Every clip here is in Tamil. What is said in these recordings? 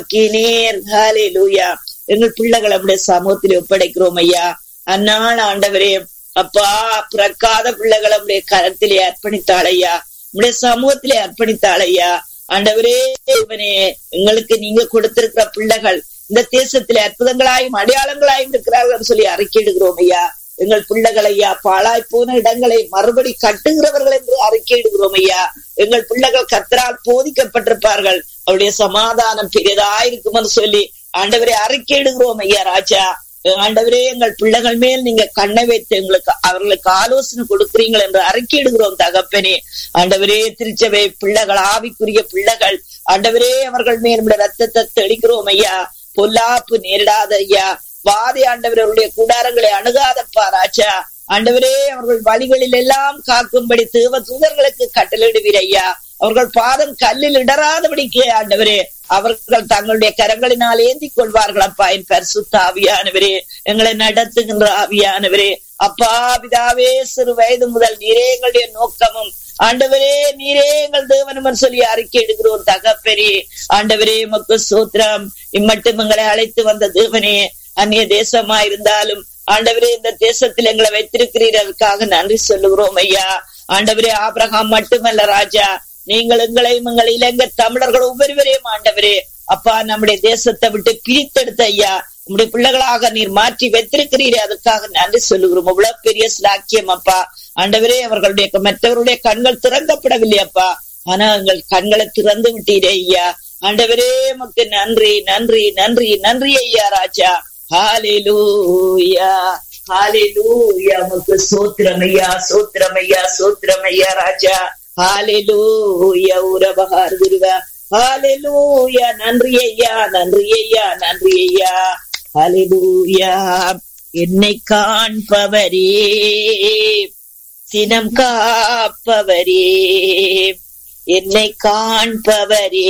ஆக்கினீர் ஹalleluya எங்கள் பிள்ளைகளை நம்முடைய சமூகத்தில் ஒப்படைக்கிறோம் ஐயா அந்நாள் ஆண்டவரே அப்பா பிறக்காத பிள்ளைகளை நம்முடைய கரத்திலே அர்ப்பணித்தாள் ஐயா நம்முடைய சமூகத்திலே அர்ப்பணித்தாள் ஐயா ஆண்டவரே இவனே எங்களுக்கு நீங்க கொடுத்திருக்கிற பிள்ளைகள் இந்த தேசத்திலே அற்புதங்களாயும் அடையாளங்களாயும் இருக்கிறார்கள் சொல்லி அறிக்கையிடுகிறோம் ஐயா எங்கள் பிள்ளைகள் ஐயா பாழாய் போன இடங்களை மறுபடி கட்டுகிறவர்கள் என்று அறிக்கையிடுகிறோம் ஐயா எங்கள் பிள்ளைகள் கத்தரால் போதிக்கப்பட்டிருப்பார்கள் அவருடைய சமாதானம் பெரிதாயிருக்கும் என்று சொல்லி ஆண்டவரை அறிக்கையிடுகிறோம் ஐயா ராஜா ஆண்டவரே எங்கள் பிள்ளைகள் மேல் நீங்க கண்ணை வைத்து எங்களுக்கு அவர்களுக்கு ஆலோசனை கொடுக்கிறீங்கள் என்று அறிக்கையிடுகிறோம் தகப்பனே ஆண்டவரே திருச்சபை பிள்ளைகள் ஆவிக்குரிய பிள்ளைகள் ஆண்டவரே அவர்கள் மேல் ரத்தத்தை தெளிக்கிறோம் ஐயா பொல்லாப்பு நேரிடாத ஐயா வாதி ஆண்டவர் அவருடைய கூடாரங்களை அணுகாதப்பா ராஜா ஆண்டவரே அவர்கள் வழிகளில் எல்லாம் காக்கும்படி தேவ தூதர்களுக்கு கட்டளிடுவீர் ஐயா அவர்கள் பாதம் கல்லில் இடராதபடிக்கு ஆண்டவரே அவர்கள் தங்களுடைய கரங்களினால் ஏந்தி கொள்வார்கள் அப்பா என் பரிசுத்த ஆவியானவரே எங்களை நடத்துகின்ற ஆவியானவரே அப்பா பிதாவே சிறு வயது முதல் நீரே எங்களுடைய நோக்கமும் ஆண்டவரே நீரே எங்கள் தேவனுமன் சொல்லி அறிக்கை எடுக்கிறோம் தகப்பெரி ஆண்டவரே மக்கு சூத்திரம் இம்மட்டும் எங்களை அழைத்து வந்த தேவனே அந்நிய தேசமா இருந்தாலும் ஆண்டவரே இந்த தேசத்தில் எங்களை வைத்திருக்கிறீர் அதுக்காக நன்றி சொல்லுகிறோம் ஐயா ஆண்டவரே ஆபிரகாம் மட்டுமல்ல ராஜா நீங்கள் எங்களையும் எங்கள் இலங்கை தமிழர்கள் ஒவ்வொருவரையும் ஆண்டவரே அப்பா நம்முடைய தேசத்தை விட்டு பிரித்தெடுத்த ஐயா உங்களுடைய பிள்ளைகளாக நீர் மாற்றி வைத்திருக்கிறீரே அதுக்காக நன்றி சொல்லுகிறோம் இவ்வளவு பெரிய சிலாக்கியம் அப்பா ஆண்டவரே அவர்களுடைய மற்றவருடைய கண்கள் திறக்கப்படவில்லை அப்பா ஆனா எங்கள் கண்களை திறந்து விட்டீரே ஐயா ஆண்டவரே உமக்கு நன்றி நன்றி நன்றி நன்றி ஐயா ராஜா ஹாலிலூயா ஹாலிலூயா உமக்கு சோத்திரமையா சோத்திரமையா சோத்திரமையா ராஜா ஹாலிலூயா உறவகார் குருவா ஹாலிலூயா நன்றி ஐயா நன்றி ஐயா நன்றி ஐயா ஹாலிலூயா என்னை காண்பவரே தினம் காப்பவரே என்னை காண்பவரே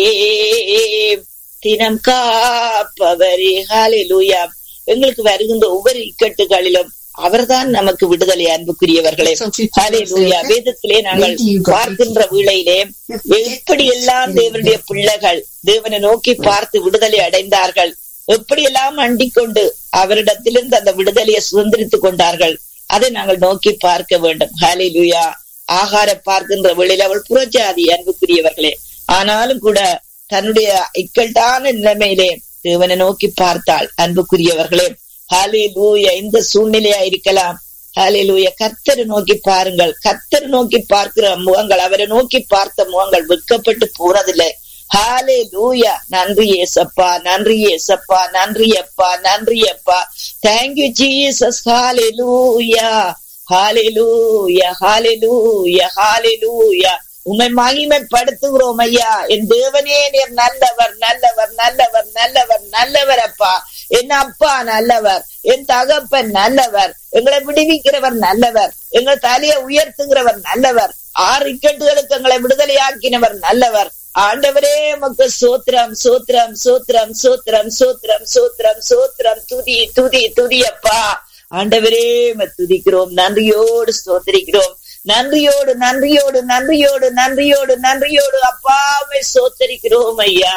தினம் காப்பவரே ஹாலிலூயா எங்களுக்கு வருகின்ற ஒவ்வொரு இக்கட்டுகளிலும் அவர்தான் நமக்கு விடுதலை அன்புக்குரியவர்களே ஹாலிலூயா வேதத்திலே நாங்கள் பார்க்கின்ற வேளையிலே எப்படி எல்லாம் தேவனுடைய பிள்ளைகள் தேவனை நோக்கி பார்த்து விடுதலை அடைந்தார்கள் எப்படியெல்லாம் அண்டிக் கொண்டு அவரிடத்திலிருந்து அந்த விடுதலையை சுதந்திரித்துக் கொண்டார்கள் அதை நாங்கள் நோக்கி பார்க்க வேண்டும் ஹாலிலுயா ஆகார பார்க்கின்ற வேளையில் அவள் புறஜாதி அன்புக்குரியவர்களே ஆனாலும் கூட தன்னுடைய இக்கட்டான நிலைமையிலே தேவனை நோக்கி பார்த்தாள் அன்புக்குரியவர்களே ஹாலே லூயா இந்த சூழ்நிலையா இருக்கலாம் ஹாலே லூயா கர்த்தரை நோக்கி பாருங்கள் கர்த்தர் நோக்கி பார்க்கிற முகங்கள் அவரை நோக்கி பார்த்த முகங்கள் வெட்கப்பட்டு போறதில்லை ஹாலே லூயா நன்றி ஏசப்பா நன்றி ஏசப்பா நன்றி அப்பா நன்றி அப்பா தேங்க்யூ ஜீசஸ் ஹாலே லூயா ஹாலே லூயா ஹாலே லூயா ஹாலே லூயா உண்மை மகிமைப்படுத்துகிறோம் ஐயா என் தேவனே நீர் நல்லவர் நல்லவர் நல்லவர் நல்லவர் நல்லவர் அப்பா என் அப்பா நல்லவர் என் தகப்பன் நல்லவர் எங்களை விடுவிக்கிறவர் நல்லவர் எங்கள் தலையை உயர்த்துகிறவர் நல்லவர் ஆறு இக்கட்டுகளுக்கு எங்களை விடுதலையாக்கினவர் நல்லவர் ஆண்டவரே உமக்கு சோத்திரம் சோத்திரம் சோத்திரம் சோத்திரம் சோத்திரம் சோத்திரம் சோத்திரம் துதி துதி துதி அப்பா ஆண்டவரே துதிக்கிறோம் நன்றியோடு ஸ்தோத்திரிக்கிறோம் நன்றியோடு நன்றியோடு நன்றியோடு நன்றியோடு நன்றியோடு அப்பாவை சோத்தரிக்கிறோம் ஐயா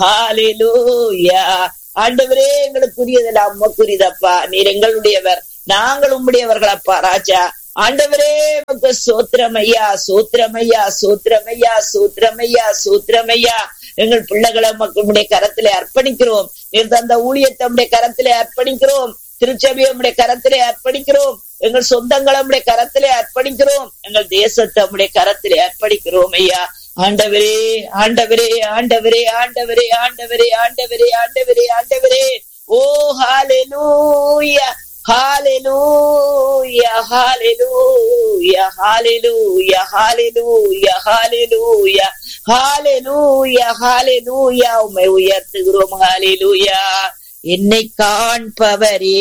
ஹாலிலூயா ஆண்டவரே எங்களுக்குரியதெல்லாம் உமக்குரியதப்பா நீர் எங்களுடையவர் நாங்கள் உம்முடையவர்கள் அப்பா ராஜா ஆண்டவரே உமக்கு சோத்திரமையா சோத்திரமையா சோத்திரமையா சோத்திரமையா சோத்திரமையா எங்கள் பிள்ளைகளை மக்களுடைய கரத்திலே அர்ப்பணிக்கிறோம் நீர் தந்த ஊழியத்தை உடைய கரத்திலே அர்ப்பணிக்கிறோம் திருச்சபையை உடைய கரத்திலே அர்ப்பணிக்கிறோம் எங்கள் சொந்தங்களை உடைய கரத்திலே அர்ப்பணிக்கிறோம் எங்கள் தேசத்தை உடைய கரத்திலே அர்ப்பணிக்கிறோம் ஐயா ஆண்டவரே ஆண்டவரே ஆண்டவரே ஆண்டவரே ஆண்டவரே ஆண்டவரே ஆண்டவரே ஆண்டவரே ஓ hallelujah hallelujah hallelujah hallelujah hallelujah hallelujah hallelujah hallelujah உம்மை உயர்த்துகிறோம் ஹாலெலூயா என்னை காண்பவரே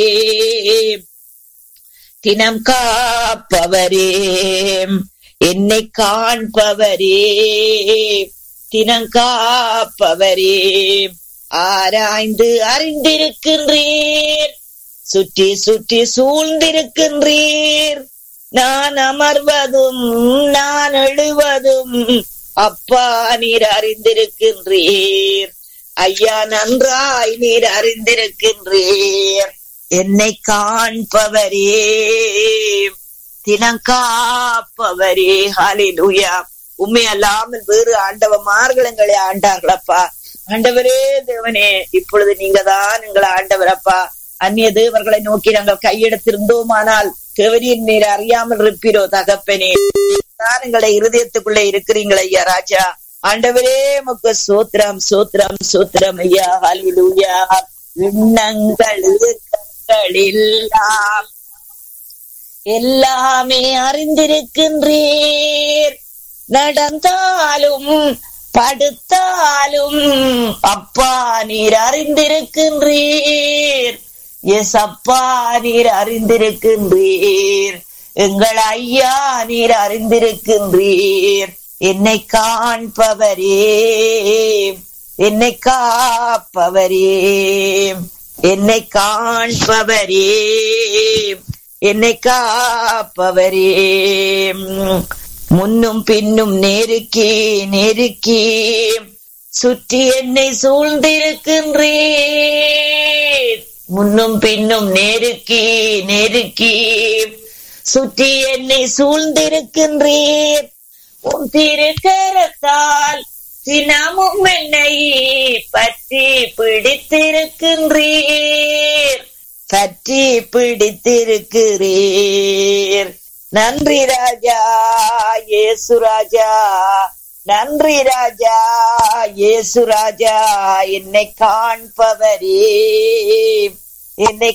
தினம் காப்பவரே என்னை காண்பவரே தினம் காப்பவரே ஆராய்ந்து அறிந்திருக்கின்றீர் சுற்றி சுற்றி சூழ்ந்திருக்கின்றீர் நான் அமர்வதும் நான் எழுவதும் அப்பா நீர் அறிந்திருக்கின்றீர் ஐயா நன்றாய் நீர் அறிந்திருக்கின்றீர் என்னை காண்பவரே தினம் காப்பவரே ஹalleluya உண்மை அல்லாமல் வேறு ஆண்டவமார்கள் எங்களை ஆண்டார்களப்பா ஆண்டவரே தேவனே இப்பொழுது நீங்க தான் எங்களை ஆண்டவரப்பா அந்நிய தேவர்களை நோக்கி நாங்கள் கையெடுத்திருந்தோமானால் தேவரின் நீர் அறியாமல் இருப்பீரோ தகப்பனே தான் எங்களை இருதயத்துக்குள்ள இருக்கிறீங்களே ஐயா ராஜா ஆண்டவரே முக்கு சூத்திரம் சூத்திரம் சூத்திரம் ஐயா ஹalleluya விண்ணங்கள் எல்லாம் எல்லாமே அறிந்திருக்கின்றீர் நடந்தாலும் படுத்தாலும் அப்பா நீர் அறிந்திருக்கின்றீர் எஸ் அப்பா நீர் அறிந்திருக்கின்றீர் எங்கள் ஐயா நீர் அறிந்திருக்கின்றீர் என்னை காண்பவரே என்னை காப்பவரே என்னை காண்பவரே என்னை காப்பவரே முன்னும் பின்னும் நெருக்கி நெருக்கி சுற்றி என்னை சூழ்ந்திருக்கின்றேன் முன்னும் பின்னும் நெருக்கி நெருக்கி சுற்றி என்னை சூழ்ந்திருக்கின்றேன் உன் திருக்கரத்தால் தினமும் என்னை பற்றி பிடித்திருக்கின்றீர் பற்றி பிடித்திருக்கிறீர் நன்றி ராஜா இயேசு ராஜா நன்றி ராஜா இயேசு ராஜா என்னை காண்பவரே என்னை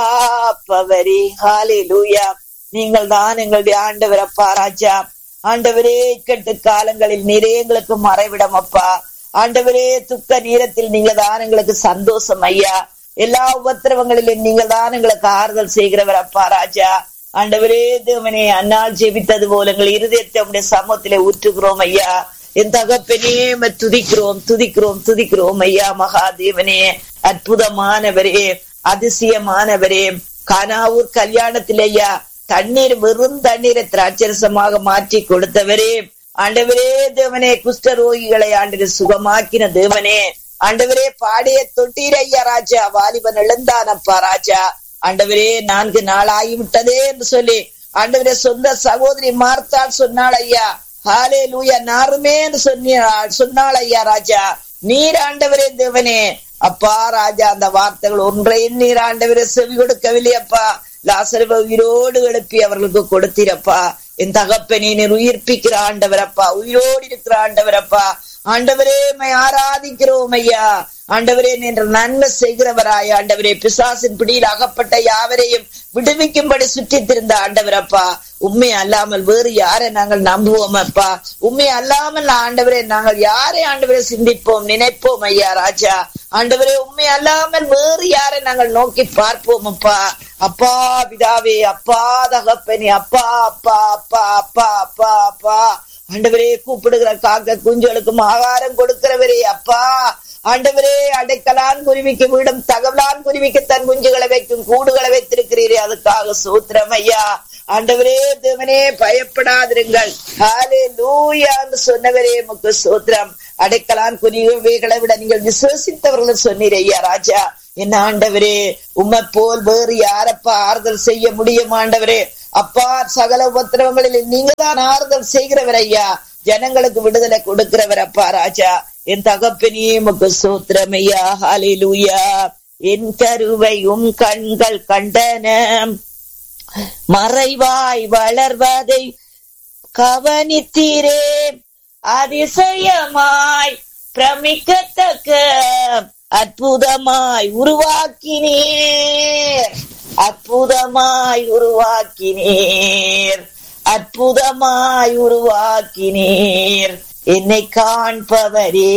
காப்பவரே ஹalleluya நீங்கள் தான் எங்களுடைய ஆண்டவர் அப்பா ராஜா ஆண்டவரே கெட்டு காலங்களில் நீரே எங்களுக்கு மறைவிடம் அப்பா ஆண்டவரே துக்க நேரத்தில் நீங்க தான் எங்களுக்கு சந்தோஷம் ஐயா எல்லா உபத்திரவங்களிலும் நீங்க தான் எங்களுக்கு ஆறுதல் செய்கிறவர் அப்பா ராஜா ஆண்டவரே தேவனே அன்னால் ஜெபித்தது போல எங்கள் இருதயத்தை உடைய சமூகத்திலே ஊற்றுகிறோம் ஐயா என் தகப்பனே உம்மை துதிக்கிறோம் துதிக்கிறோம் துதிக்கிறோம் ஐயா மகாதேவனே அற்புதமானவரே அதிசயமானவரே கானாவூர் கல்யாணத்தில் ஐயா தண்ணீர் வெறும் தண்ணீரை திராட்சரசமாக மாற்றி கொடுத்தவரே ஆண்டவரே தேவனே குஷ்டரோகிகளை ஆண்டு சுகமாக்கின தேவனே ஆண்டவரே பாடைய தொட்டீர் ஐயா ராஜா வாலிபன் எழுந்தானப்பா ராஜா ஆண்டவரே நான்கு நாள் ஆகிவிட்டதே என்று சொல்லி ஆண்டவரே சொந்த சகோதரி மார்த்தாள் சொன்னாள் ஐயா ஹாலே லூயா நாருமே என்று சொன்னாள் சொன்னாள் ஐயா ராஜா நீர் ஆண்டவரே தேவனே அப்பா ராஜா அந்த வார்த்தைகள் ஒன்றையும் நீர் ஆண்டவரே செவி கொடுக்கவில்லையப்பா லாசரவ உயிரோடு எழுப்பி அவர்களுக்கு கொடுத்தீரப்பா என் தகப்பனே நீர் உயிர்ப்பிக்கிற ஆண்டவரப்பா உயிரோடு இருக்கிற ஆண்டவரப்பா ஆண்டவரே மை ஆராதிக்கிறோம் ஐயா ஆண்டவரே நின்ற நன்மை செய்கிறவராய் ஆண்டவரே பிசாசின் பிடியில் அகப்பட்ட யாவரையும் விடுவிக்கும்படி சுற்றி திருந்த ஆண்டவரப்பா உண்மை அல்லாமல் வேறு யாரை நாங்கள் நம்புவோம் அப்பா உண்மை அல்லாமல் ஆண்டவரே நாங்கள் யாரை ஆண்டவரை சிந்திப்போம் நினைப்போம் ஐயா ராஜா ஆண்டவரே உண்மை அல்லாமல் வேறு யாரை நாங்கள் நோக்கி பார்ப்போம் அப்பா அப்பா பிதாவே அப்பா தகப்பனே அப்பா அப்பா அப்பா அப்பா அப்பா அப்பா ஆண்டவரே கூப்பிடுகிற காக்க குஞ்சுகளுக்கும் ஆகாரம் கொடுக்கிறவரே அப்பா ஆண்டவரே அடைக்கலான் குருவிக்கு வீடும் தகவலான் குருவிக்கு தன் குஞ்சுகளை வைக்கும் கூடுகளை வைத்திருக்கிறீரே அதுக்காக சூத்திரம் ஐயா ஆண்டவரே தேவனே பயப்படாதிருங்கள் ஹாலே லூயா என்று சொன்னவரே முக்கு சூத்திரம் அடைக்கலான் குருவிகளை விட நீங்கள் விசுவசித்தவர்கள் சொன்னீர் ஐயா ராஜா என்ன ஆண்டவரே உம்மை போல் வேறு யாரப்பா ஆறுதல் செய்ய முடியும் ஆண்டவரே அப்பா சகல உபத்திரவங்களில் நீங்க தான் ஆறுதல் செய்கிறவர் ஐயா ஜனங்களுக்கு விடுதலை கொடுக்கிறவர் அப்பா ராஜா என் தகப்பனே முக்கு சூத்திரமையா ஹாலிலூயா என் கருவையும் கண்கள் கண்டன மறைவாய் வளர்வதை கவனித்தீரே அதிசயமாய் பிரமிக்கத்தக்க அற்புதமாய் உருவாக்கினீர் அற்புதமாய் உருவாக்கினீர் அற்புதமாய் உருவாக்கினீர் என்னை காண்பவரே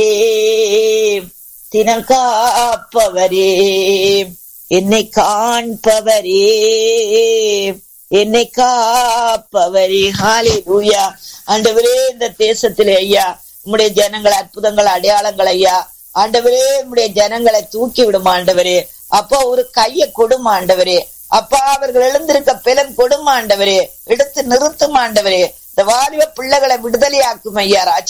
தினம் காப்பவரே என்னை காண்பவரே என்னை காப்பவரே ஹாலே லூயா ஆண்டவரே இந்த தேசத்திலே ஐயா உம்முடைய ஜனங்கள் அற்புதங்கள் அடையாளங்கள் ஐயா ஆண்டவரே உம்முடைய ஜனங்களை தூக்கி விடும் ஆண்டவரே அப்பா ஒரு கையை கொடுமா ஆண்டவரே அப்பா அவர்கள் எழுந்திருக்க பிலன் கொடுமா ஆண்டவரே எடுத்து நிறுத்தும் ஆண்டவரே இந்த வாலிப பிள்ளைகளை விடுதலையாக்கும் ஐயா ராஜா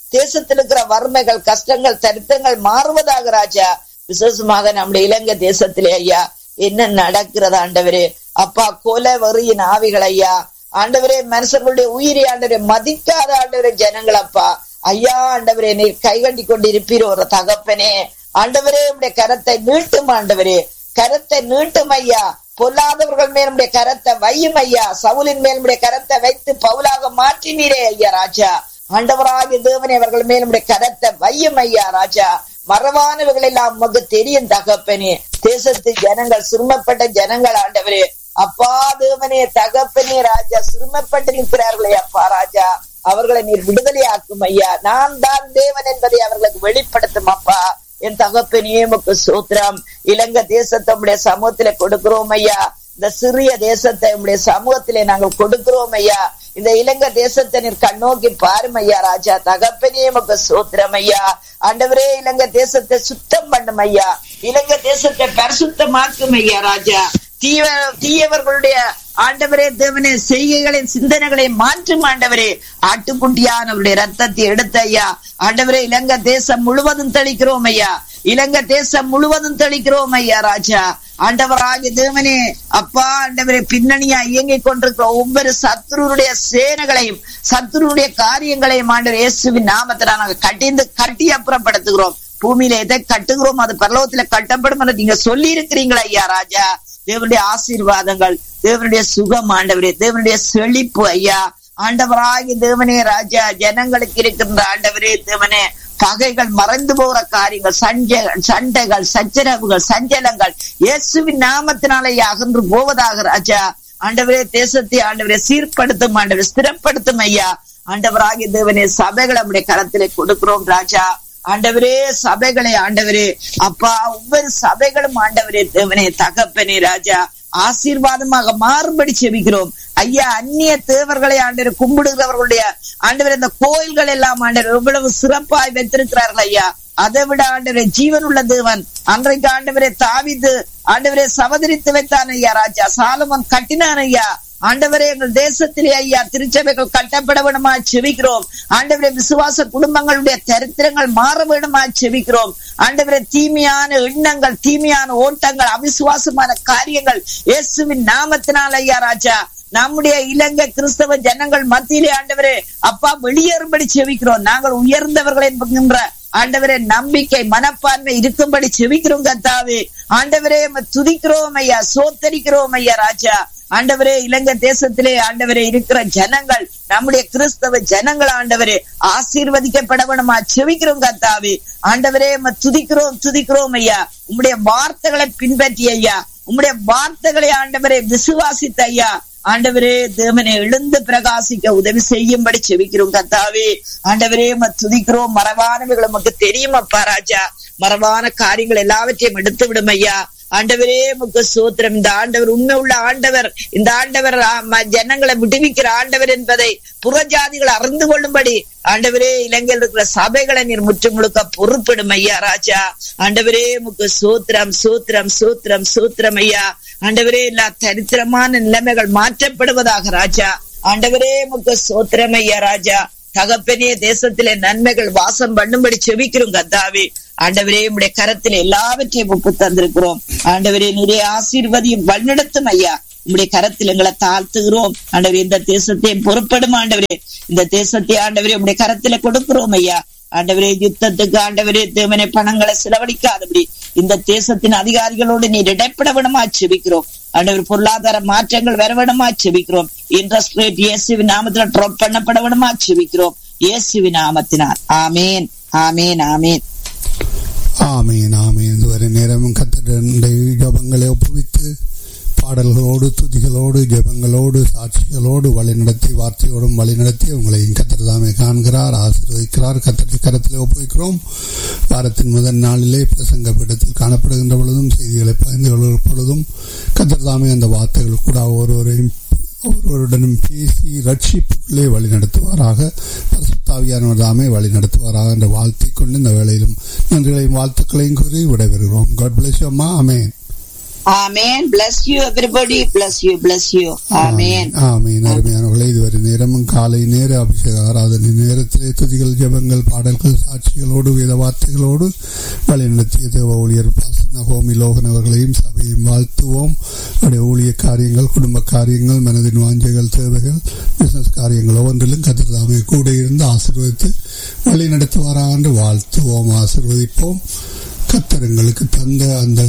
தேசத்தில் இருக்கிற வறுமைகள் கஷ்டங்கள் தரித்திரங்கள் மாறுவதாக ராஜா விசேஷமாக நம்முடைய இலங்கை தேசத்திலே ஐயா என்ன நடக்கிறது ஆண்டவரே அப்பா கொலை வெறியின் ஆவிகள் ஐயா ஆண்டவரே மனுஷர்களுடைய உயிரி ஆண்டவரே மதிக்காத ஆண்டவரே ஜனங்கள் அப்பா ஐயா ஆண்டவரே நீ கைகண்டி கொண்டு இருப்பீர் ஒரு தகப்பனே ஆண்டவரே உடைய கரத்தை நீட்டும் ஆண்டவரே கரத்தை நீட்டும் ஐயா பொல்லாதவர்கள் மேல் உடைய கரத்தை வையும் ஐயா சவுலின் மேல் உடைய கரத்தை வைத்து பவுலாக மாற்றினீரே ஐயா ராஜா ஆண்டவராகிய தேவனே அவர்கள் மேல் உடைய கரத்தை வையும் ஐயா ராஜா மறவானவர்கள் எல்லாம் உமக்கு தெரியும் தகப்பனே தேசத்து ஜனங்கள் சிறுமப்பட்ட ஜனங்கள் ஆண்டவரே அப்பா தேவனே தகப்பனே ராஜா சிறுமப்பட்டு நிற்கிறார்களே அப்பா ராஜா அவர்களை நீர் விடுதலை ஆக்கும் ஐயா நான் தான் தேவன் என்பதை அவர்களுக்கு வெளிப்படுத்தும் அப்பா என் தகப்பனே உமக்கு சூத்திரம் இலங்கை தேசத்தை உடைய சமூகத்திலே கொடுக்கிறோம் ஐயா இந்த சிறிய தேசத்தை உடைய சமூகத்திலே நாங்கள் கொடுக்கிறோம் ஐயா இந்த இலங்கை தேசத்தை நீர் கண்ணோக்கி பாரும் ஐயா ராஜா தகப்பனே உமக்கு சூத்திரம் ஐயா ஆண்டவரே இலங்கை தேசத்தை சுத்தம் பண்ணும் ஐயா இலங்கை தேசத்தை பரிசுத்தமாக்கும் ஐயா ராஜா தீவ தீயவர்களுடைய ஆண்டவரே தேவனே செய்கைகளின் சிந்தனைகளை மாற்றும் ஆண்டவரே ஆட்டுக்குட்டியானவருடைய ரத்தத்தை எடுத்த ஐயா ஆண்டவரே இலங்கை தேசம் முழுவதும் தெளிக்கிறோம் ஐயா இலங்கை தேசம் முழுவதும் தெளிக்கிறோம் ஐயா ராஜா ஆண்டவராகிய தேவனே அப்பா ஆண்டவரே பின்னணியா இயங்கிக் கொண்டிருக்கிற ஒவ்வொரு சத்ருடைய சேனைகளையும் சத்ருடைய காரியங்களையும் ஆண்டவர் இயேசுவின் நாமத்தை நாங்கள் கட்டிந்து கட்டி அப்புறப்படுத்துகிறோம் பூமியில எதை கட்டுகிறோம் அது பரலோகத்துல கட்டப்படும் என்று நீங்க சொல்லி இருக்கிறீங்களா ஐயா ராஜா தேவனுடைய ஆசீர்வாதங்கள் தேவனுடைய சுகம் ஆண்டவரே தேவனுடைய செழிப்பு ஐயா ஆண்டவராகி தேவனே ராஜா ஜனங்களுக்கு இருக்கின்ற ஆண்டவரே தேவனே பகைகள் மறைந்து போகிற காரியங்கள் சஞ்ச சண்டைகள் சச்சரவுகள் சஞ்சலங்கள் இயேசுவின் நாமத்தினாலே அகன்று போவதாக ராஜா ஆண்டவரே தேசத்தை ஆண்டவரே சீர்படுத்தும் ஆண்டவரே ஸ்திரப்படுத்தும் ஐயா ஆண்டவராகிய தேவனே சபைகளை நம்முடைய கரத்திலே கொடுக்கிறோம் ராஜா ஆண்டவரே சபைகளை ஆண்டவரே அப்பா ஒவ்வொரு சபைகளும் ஆண்டவரே தேவனே தகப்பனே ராஜா ஆசீர்வாதமாக மாறுபடி செபிக்கிறோம் ஐயா அந்நிய தேவர்களை ஆண்டவர் கும்பிடுகிறவர்களுடைய ஆண்டவர் இந்த கோயில்கள் எல்லாம் ஆண்டவர் எவ்வளவு சிறப்பாய் வைத்திருக்கிறார்கள் ஐயா அதை விட ஆண்டவரே ஜீவன் உள்ள தேவன் அன்றைக்கு ஆண்டவரே தாவிது ஆண்டவரே சவதரித்து வைத்தான் ஐயா ராஜா சாலமன் கட்டினான் ஐயா ஆண்டவரே எங்கள் தேசத்திலே ஐயா திருச்சபைகள் கட்டப்பட வேணுமா செவிக்கிறோம் ஆண்டவரே விசுவாச குடும்பங்களுடைய தரித்திரங்கள் மாற வேணுமா செவிக்கிறோம் ஆண்டவரே தீமையான எண்ணங்கள் தீமையான ஓட்டங்கள் அவிசுவாசமான காரியங்கள் இயேசுவின் நாமத்தினால் ஐயா ராஜா நம்முடைய இலங்கை கிறிஸ்தவ ஜனங்கள் மத்தியிலே ஆண்டவரே அப்பா வெளியேறும்படி செவிக்கிறோம் நாங்கள் உயர்ந்தவர்கள் என்கின்ற ஆண்டவரே நம்பிக்கை மனப்பான்மை இருக்கும்படி செவிக்கிறோம் கத்தாவே ஆண்டவரே துதிக்கிறோம் ஐயா சோத்தரிக்கிறோம் ஐயா ராஜா ஆண்டவரே இலங்கை தேசத்திலே ஆண்டவரே இருக்கிற ஜனங்கள் நம்முடைய கிறிஸ்தவ ஜனங்கள் ஆண்டவரே ஆசீர்வதிக்கப்பட வேணுமா செவிக்கிறோம் கத்தாவே ஆண்டவரே துதிக்கிறோம் துதிக்கிறோம் ஐயா உம்முடைய வார்த்தைகளை பின்பற்றி ஐயா உம்முடைய வார்த்தைகளை ஆண்டவரே விசுவாசித்த ஐயா ஆண்டவரே தேவனை எழுந்து பிரகாசிக்க உதவி செய்யும்படி செவிக்கிறோம் கத்தாவே ஆண்டவரே துதிக்கிறோம் மரபானவைகள் நமக்கு தெரியும் அப்பா ராஜா மரபான காரியங்கள் எல்லாவற்றையும் எடுத்து விடும் ஐயா ஆண்டவரே முக்க சூத்திரம் இந்த ஆண்டவர் உண்மை உள்ள ஆண்டவர் இந்த ஆண்டவர் ஜனங்களை விடுவிக்கிற ஆண்டவர் என்பதை புறஜாதிகள் அறிந்து கொள்ளும்படி ஆண்டவரே இலங்கையில் இருக்கிற சபைகளை நீர் முற்று முழுக்க பொறுப்பிடும் ஐயா ராஜா ஆண்டவரே முக்கு சூத்திரம் சூத்திரம் சூத்திரம் சூத்திரம் ஐயா ஆண்டவரே எல்லா தரித்திரமான நிலைமைகள் மாற்றப்படுவதாக ராஜா ஆண்டவரே முக்கு சூத்திரம் ஐயா ராஜா தகப்பனே தேசத்திலே நன்மைகள் வாசம் பண்ணும்படி செவிக்கிறோம் கத்தாவே ஆண்டவரே உடைய கரத்தில் எல்லாவற்றையும் ஒப்பு தந்திருக்கிறோம் ஆண்டவரே நிறைய ஆசீர்வதியும் வழிநடத்தும் ஐயா உங்களுடைய கரத்தில் எங்களை தாழ்த்துகிறோம் ஆண்டவரே இந்த தேசத்தையும் பொறுப்படும் ஆண்டவரே இந்த தேசத்தை ஆண்டவரே உடைய கரத்துல கொடுக்கிறோம் ஐயா ஆண்டவரே யுத்தத்துக்கு ஆண்டவரே தேவனை பணங்களை செலவழிக்காதபடி இந்த தேசத்தின் அதிகாரிகளோடு நீர் இடைப்பட விடமா செபிக்கிறோம் ஆண்டவர் பொருளாதார மாற்றங்கள் வர விடமா செபிக்கிறோம் இன்ட்ரெஸ்ட் ரேட் இயேசுவின் நாமத்துல ட்ராப் பண்ணப்பட விடமா செபிக்கிறோம் இயேசுவின் நாமத்தினார் ஆமேன் ஆமேன் ஆமேன் ஆமீன் ஆமீன் இதுவரை நேரமும் கத்தருடைய ஜபங்களை ஒப்புவித்து பாடல்களோடு துதிகளோடு ஜபங்களோடு சாட்சிகளோடு வழிநடத்தி வார்த்தையோடும் வழிநடத்தி உங்களையும் கத்தர் தாமே காண்கிறார் ஆசீர்வதிக்கிறார் கத்தரை கரத்தில் ஒப்புவிக்கிறோம் வாரத்தின் முதல் நாளிலே பிரசங்க பீடத்தில் காணப்படுகின்ற பொழுதும் செய்திகளை பகிர்ந்து கொள்கிற பொழுதும் கத்தர் தாமே அந்த வார்த்தைகள் கூட ஒருவரையும் ஒருவருடனும் பேசி ரட்சிப்புக்குள்ளே வழி நடத்துவாராக பரிசுத்தாவியானவர் தாமே வழி நடத்துவாராக என்ற வாழ்த்தை கொண்டு இந்த வேளையிலும் நன்றிகளையும் வாழ்த்துக்களையும் கூறி விடைபெறுகிறோம் காட் பிளஸ் அம்மா அமேன் Amen. Bless you, everybody. Bless you, bless you. Amen. ஆமீன் அருமையானவர்களே இதுவரை நேரமும் காலை நேர அபிஷேக ஆராதனை நேரத்திலே துதிகள் ஜெபங்கள் பாடல்கள் சாட்சிகளோடு வேத வார்த்தைகளோடு வழிநடத்திய தேவ ஊழியர் பாசன ஹோமி லோகன் அவர்களையும் சபையும் வாழ்த்துவோம் அவருடைய ஊழிய காரியங்கள் குடும்ப காரியங்கள் மனதின் வாஞ்சைகள் தேவைகள் பிசினஸ் காரியங்கள் ஒவ்வொன்றிலும் கத்திரதாமே கூட இருந்து ஆசீர்வதித்து வழி நடத்துவாராக என்று வாழ்த்துவோம் ஆசீர்வதிப்போம் கத்தரங்களுக்கு தந்த அந்த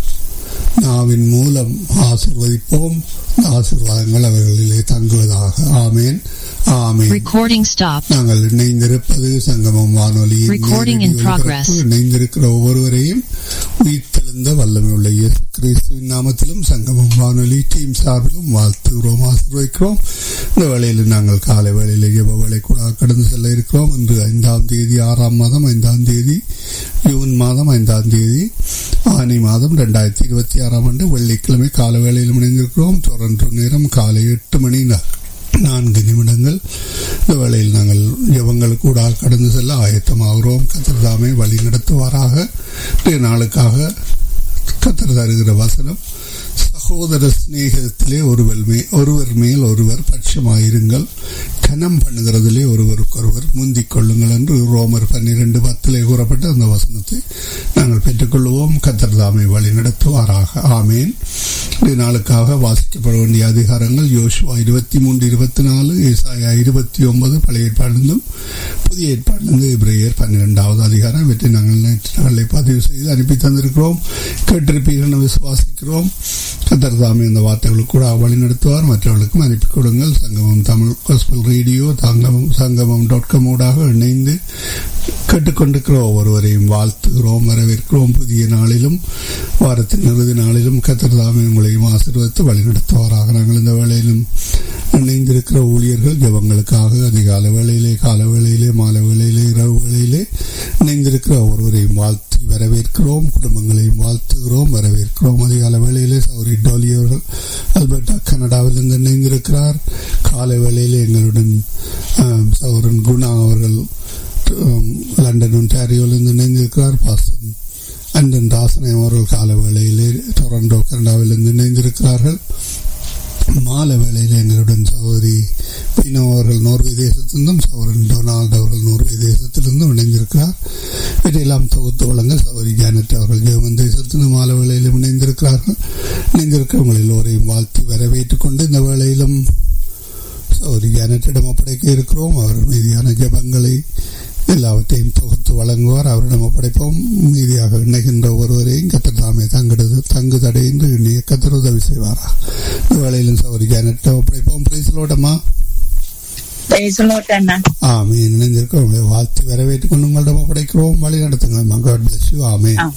நாவின் மூலம் ஆசிர்வதிப்போம் ஆசீர்வாதங்கள் அவர்களிலே தங்குவதாக ஆமேன் ஆமேன் Recording stopped. நாங்கள் இணைந்திருப்பது சங்கமம் வானொலியின் Recording in நேரடி progress. ஒலிபரப்பு. இணைந்திருக்கிற ஒவ்வொருவரையும் உயிர்த்தெழுந்த வல்லமை உள்ள இயேசு கிறிஸ்துவின் நாமத்திலும் சங்கமம் வானொலி டீம் சார்பிலும் வாழ்த்துகிறோம் ஆசீர்வதிக்கிறோம் இந்த வேளையில் நாங்கள் காலை வேளையில் ஜெப வேலை கூட கடந்து செல்ல இருக்கிறோம் இன்று ஐந்தாம் தேதி ஆறாம் மாதம் ஐந்தாம் தேதி ஜூன் மாதம் ஐந்தாம் தேதி ஆனி மாதம் ரெண்டாயிரத்தி இருபத்தி ஆறாம் ஆண்டு வெள்ளிக்கிழமை கால வேளையில் இணைந்திருக்கிறோம் தொடர்ந்து நேரம் காலை எட்டு மணி நா- நான்கு நிமிடங்கள் இந்த வேளையில் நாங்கள் ஜெபங்கள் கூட கடந்து செல்ல ஆயத்தமாகிறோம் கத்திரதாமை வழி நடத்துவாராக இன்றைய நாளுக்காக கத்தர் தருகிற வசனம் சகோதர சிநேகத்திலே ஒருவர் மே ஒருவர் மேல் ஒருவர் பட்சமாயிருங்கள் கனம் பண்ணுகிறதிலே ஒருவருக்கொருவர் முந்திக் கொள்ளுங்கள் என்று ரோமர் பன்னிரண்டு பத்திலே கூறப்பட்ட அந்த வசனத்தை நாங்கள் பெற்றுக்கொள்வோம் கத்தர் தாமை வழி நடத்துவாராக ஆமேன் இன்றைய நாளுக்காக வாசிக்கப்பட வேண்டிய அதிகாரங்கள் யோசுவா இருபத்தி மூன்று இருபத்தி நாலு ஏசாயா இருபத்தி ஒன்பது பழைய ஏற்பாடிலிருந்தும் புதிய ஏற்பாடிலிருந்து இப்ரேயர் பன்னிரெண்டாவது அதிகாரம் இவற்றை நாங்கள் நேற்று நாளை பதிவு செய்து அனுப்பி தந்திருக்கிறோம் கேட்டிருப்பீர்கள் என விசுவாசிக்கிறோம் கத்தர் தாமே இந்த வார்த்தைகளுக்கு கூட வழி நடத்துவார் மற்றவர்களுக்கும் அனுப்பி கொடுங்கள் சங்கமம் தமிழ் கோஸ்பல் ரேடியோ தங்கமம் சங்கமம் டாட் காம் ஊடாக இணைந்து கேட்டுக்கொண்டிருக்கிற ஒவ்வொருவரையும் வாழ்த்துகிறோம் வரவேற்கிறோம் புதிய நாளிலும் வாரத்தின் இறுதி நாளிலும் கத்தர் தாமே உங்களையும் ஆசீர்வதித்து வழிநடத்துவாராக நாங்கள் இந்த வேளையிலும் இணைந்திருக்கிற ஊழியர்கள் ஜபங்களுக்காக அதிகால வேளையிலே கால வேளையிலே மாலை வேளையிலே இரவு வேளையிலே இணைந்திருக்கிற ஒருவரையும் வாழ்த்தி வரவேற்கிறோம் குடும்பங்களையும் வாழ்த்துகிறோம் வரவேற்கிறோம் அதிகால வேளையிலே சௌரி டோலி அவர்கள் அல்பர்டா கனடாவிலிருந்து இணைந்திருக்கிறார் காலை வேளையிலே எங்களுடன் ஆம், சௌரன் குணா அவர்கள் ஆம், லண்டன் ஒன்டாரியோவிலிருந்து இணைந்திருக்கிறார் பாசன் அண்டன் ராசனை அவர்கள் கால வேளையிலே டொரண்டோ கனடாவிலிருந்து இணைந்திருக்கிறார்கள் மாலை வேளையில் எங்களுடன் சகோதரி பினோ அவர்கள் நோர்வே தேசத்திலிருந்தும் சகோதரன் டொனால்டு அவர்கள் நோர்வே தேசத்திலிருந்தும் இணைந்திருக்கிறார் இதையெல்லாம் தொகுத்து வழங்க சகோதரி ஜானட் அவர்கள் ஜெர்மன் தேசத்திலும் மாலை வேளையிலும் இணைந்திருக்கிறார்கள் இணைந்திருக்கிறவங்கள் எல்லோரையும் வாழ்த்தி வரவேற்றுக் கொண்டு இந்த வேளையிலும் சகோதரி ஜானட்டிடம் ஒப்படைக்க இருக்கிறோம் அவர் மீதியான ஜபங்களை எல்லாவற்றையும் தொகுத்து வழங்குவார் அவரிடம் ஒப்படைப்போம் மீதியாக இணைகின்ற ஒருவரையும் கத்தர் தாமே தங்கடது தங்கு தடையின்றி எண்ணிய கத்தர் உதவி செய்வாரா இந்த வேளையிலும் சௌரி ஜானட்ட ஒப்படைப்போம் பிரைஸ்லோட்டமா Praise the Lord, அண்ணா. ஆமீன் இணைந்திருக்க உங்களை வாழ்த்து வரவேற்றுக் கொண்டு உங்களிடம் ஒப்படைக்கிறோம் வழி நடத்துங்க காட் பிளஸ் யூ ஆமீன் ஆ.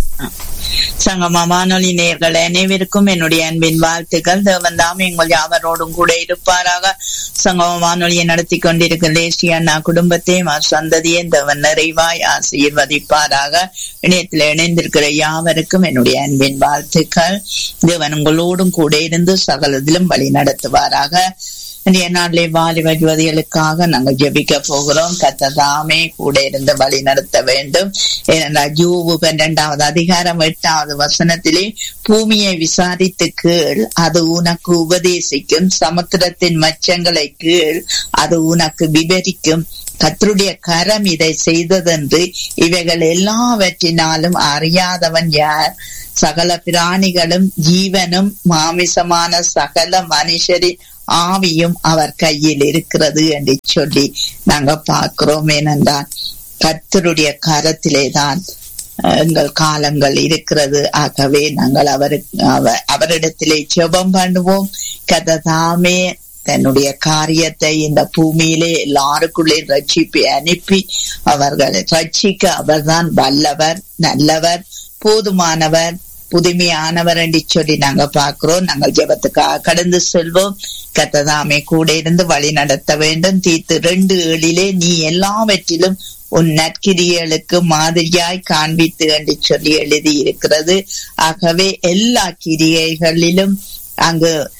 சங்கமா வானொலி நேயர்கள் அனைவருக்கும் என்னுடைய அன்பின் வாழ்த்துக்கள் தேவன் தாமே எங்கள் யாவரோடும் கூட இருப்பாராக சங்கம வானொலியை நடத்தி கொண்டிருக்கிற தேசிய அண்ணா குடும்பத்தையும் அவர் சந்ததியும் தேவன் நிறைவாய் ஆசீர்வதிப்பாராக இணையத்தில் இணைந்திருக்கிற யாவருக்கும் என்னுடைய அன்பின் வாழ்த்துக்கள் தேவன் உங்களோடும் கூட இருந்து சகலத்திலும் வழி நடத்துவாராக இன்றைய நாளிலே வாலிப ஜோதிகளுக்காக நாங்கள் ஜெபிக்க போகிறோம் கத்ததாமே கூட இருந்து வழி நடத்த வேண்டும் ஏனென்றால் யூவு பன்னெண்டாவது அதிகாரம் எட்டாவது வசனத்திலே பூமியை விசாரித்து கீழ் அது உனக்கு உபதேசிக்கும் சமுத்திரத்தின் மச்சங்களை கீழ் அது உனக்கு விவரிக்கும் கத்தருடைய கரம் இதை செய்ததென்று இவைகள் எல்லாவற்றினாலும் அறியாதவன் யார் சகல பிராணிகளும் ஜீவனும் மாமிசமான சகல மனுஷரின் ஆவியும் அவர் கையில் இருக்கிறது என்று சொல்லி நாங்க பார்க்கிறோம் ஏனென்றால் கர்த்தருடைய கரத்திலே தான் எங்கள் காலங்கள் இருக்கிறது ஆகவே நாங்கள் அவருக்கு அவ- அவரிடத்திலே ஜெபம் பண்ணுவோம் கததாமே தன்னுடைய காரியத்தை இந்த பூமியிலே எல்லாருக்குள்ளே ரட்சிப்பை அனுப்பி அவர்களை ரட்சிக்க அவர்தான் வல்லவர் நல்லவர் போதுமானவர் புதுமையானவர் என்று சொல்லி நாங்க பார்க்கிறோம் நாங்கள் ஜெபத்துக்காக கடந்து செல்வோம் கத்ததாமே கூட இருந்து வழி நடத்த வேண்டும் தீத்து ரெண்டு ஏழிலே நீ எல்லாவற்றிலும் உன் நற்கிரியலுக்கு மாதிரியாய் காண்பித்து என்று சொல்லி எழுதி இருக்கிறது ஆகவே எல்லா கிரியைகளிலும் அங்கு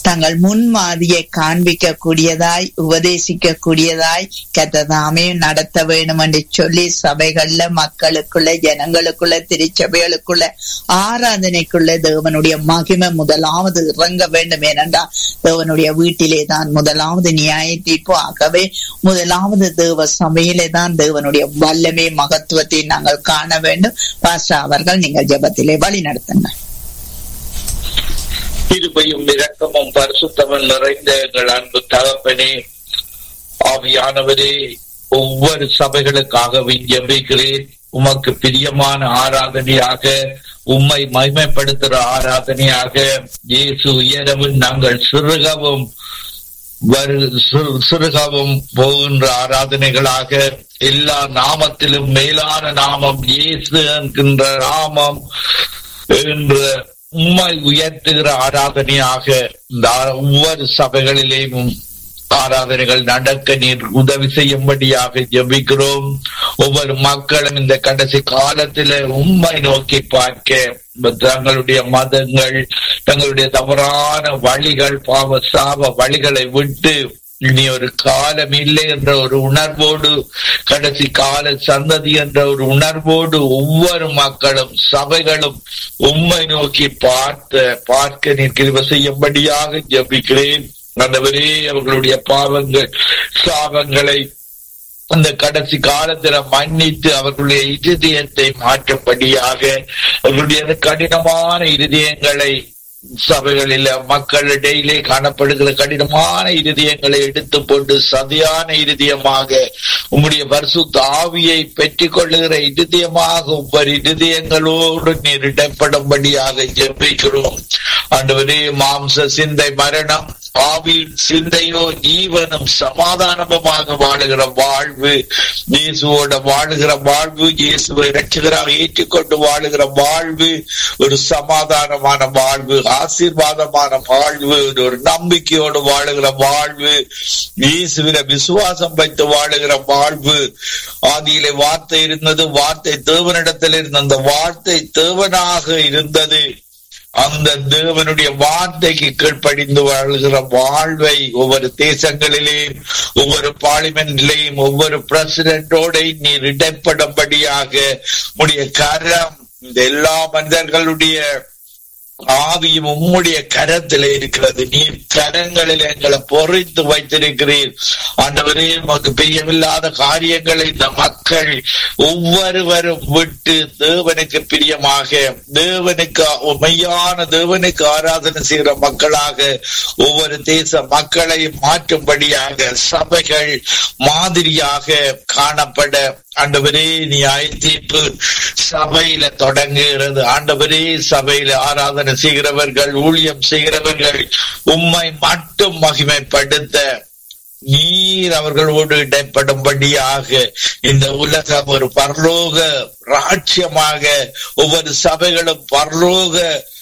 தங்கள் முன்மாதிரியை காண்பிக்க கூடியதாய் உபதேசிக்க கூடியதாய் கத்ததாமே நடத்த வேண்டும் என்று சொல்லி சபைகள்ல மக்களுக்குள்ள ஜனங்களுக்குள்ள திருச்சபைகளுக்குள்ள ஆராதனைக்குள்ள தேவனுடைய மகிமை முதலாவது இறங்க வேண்டும் ஏனென்றால் தேவனுடைய வீட்டிலே தான் முதலாவது நியாய தீர்ப்பு ஆகவே முதலாவது தேவ சபையிலே தான் தேவனுடைய வல்லமே மகத்துவத்தை நாங்கள் காண வேண்டும் பாஸ்டர் அவர்கள் நீங்கள் ஜெபத்திலே வழி நடத்துங்கள் கிருபையும் இரக்கமும் பரிசுத்தமும் நிறைந்த எங்கள் அன்பு தகப்பனே ஆவியானவரே ஒவ்வொரு சபைகளுக்காகவும் ஜெபிக்கிறேன் உமக்கு பிரியமான ஆராதனையாக உம்மை மகிமைப்படுத்துகிற ஆராதனையாக இயேசு உயரவும் நாங்கள் சிறுகவும் வரு சிறு- சிறுகவும் போகின்ற ஆராதனைகளாக எல்லா நாமத்திலும் மேலான நாமம் இயேசு என்கின்ற நாமம் என்ற உம்மை உயர்த்துகிற ஆராதனையாக இந்த ஆ- ஒவ்வொரு சபைகளிலேயும் ஆராதனைகள் நடக்க நீர் உதவி செய்யும்படியாக ஜெபிக்கிறோம் ஒவ்வொரு மக்களும் இந்த கடைசி காலத்தில உண்மை நோக்கி பார்க்க தங்களுடைய மதங்கள் தங்களுடைய தவறான வழிகள் பாவ சாப வழிகளை விட்டு இனி ஒரு காலம் இல்லை என்ற ஒரு உணர்வோடு கடைசி கால சந்ததி என்ற ஒரு உணர்வோடு ஒவ்வொரு மக்களும் சபைகளும் உம்மை நோக்கி பார்த்த பார்க்க நீர் கிருபை செய்யும்படியாக ஜெபிக்கிறேன் ஆண்டவரே அவர்களுடைய பாவங்கள் சாபங்களை அந்த கடைசி காலத்துல மன்னித்து அவர்களுடைய இருதயத்தை மாற்றும்படியாக அவர்களுடைய கடினமான இருதயங்களை சபைகளில மக்களிடையிலே காணப்படுகிற கடினமான இருதயங்களை எடுத்து கொண்டு சதியான இருதயமாக உம்முடைய பரிசுத்த ஆவியை பெற்றுக் கொள்ளுகிற இருதயமாக ஒவ்வொரு இருதயங்களோடு நீர் இடப்படும்படியாக ஜெபிக்கிறோம் ஆண்டவரே மாம்ச சிந்தை மரணம் ஆவியின் சிந்தையோ ஜீவனும் சமாதானமுமாக வாழுகிற வாழ்வு இயேசுவோட வாழுகிற வாழ்வு இயேசுவை ரட்சகராக ஏற்றுக்கொண்டு வாழுகிற வாழ்வு ஒரு சமாதானமான வாழ்வு ஆசீர்வாதமான வாழ்வு ஒரு நம்பிக்கையோடு வாழுகிற வாழ்வு இயேசுவில விசுவாசம் வைத்து வாழுகிற வாழ்வு ஆதியிலே வார்த்தை இருந்தது வார்த்தை தேவனிடத்தில் இருந்த அந்த வார்த்தை தேவனாக இருந்தது அந்த தேவனுடைய வார்த்தைக்கு கீழ்ப்படிந்து வாழ்கிற வாழ்வை ஒவ்வொரு தேசங்களிலேயும் ஒவ்வொரு பார்லிமெண்ட்லையும் ஒவ்வொரு பிரசிடென்டோட நீர் இடைப்படும்படியாக உடைய கரம் இந்த எல்லா மனிதர்களுடைய ஆவியும் உம்முடைய கரத்தில் இருக்கிறது நீ கரங்களில் எங்களை பொறித்து வைத்திருக்கிறீர் ஆண்டவரே உமக்கு பிரியமில்லாத காரியங்களை இந்த மக்கள் ஒவ்வொருவரும் விட்டு தேவனுக்கு பிரியமாக தேவனுக்கு மெய்யான தேவனுக்கு ஆராதனை செய்கிற மக்களாக ஒவ்வொரு தேச மக்களை மாற்றும்படியாக சபைகள் மாதிரியாக காணப்பட ஆண்டவரே நீ தீர்ப்பு சபையில தொடங்குகிறது ஆண்டவரே சபையில ஆராதனை செய்கிறவர்கள் ஊழியம் செய்கிறவர்கள் உம்மை மட்டும் மகிமைப்படுத்த நீர் அவர்களோடு இடைப்படும்படியாக இந்த உலகம் ஒரு பரலோக ராட்சியமாக ஒவ்வொரு சபைகளும் பரலோக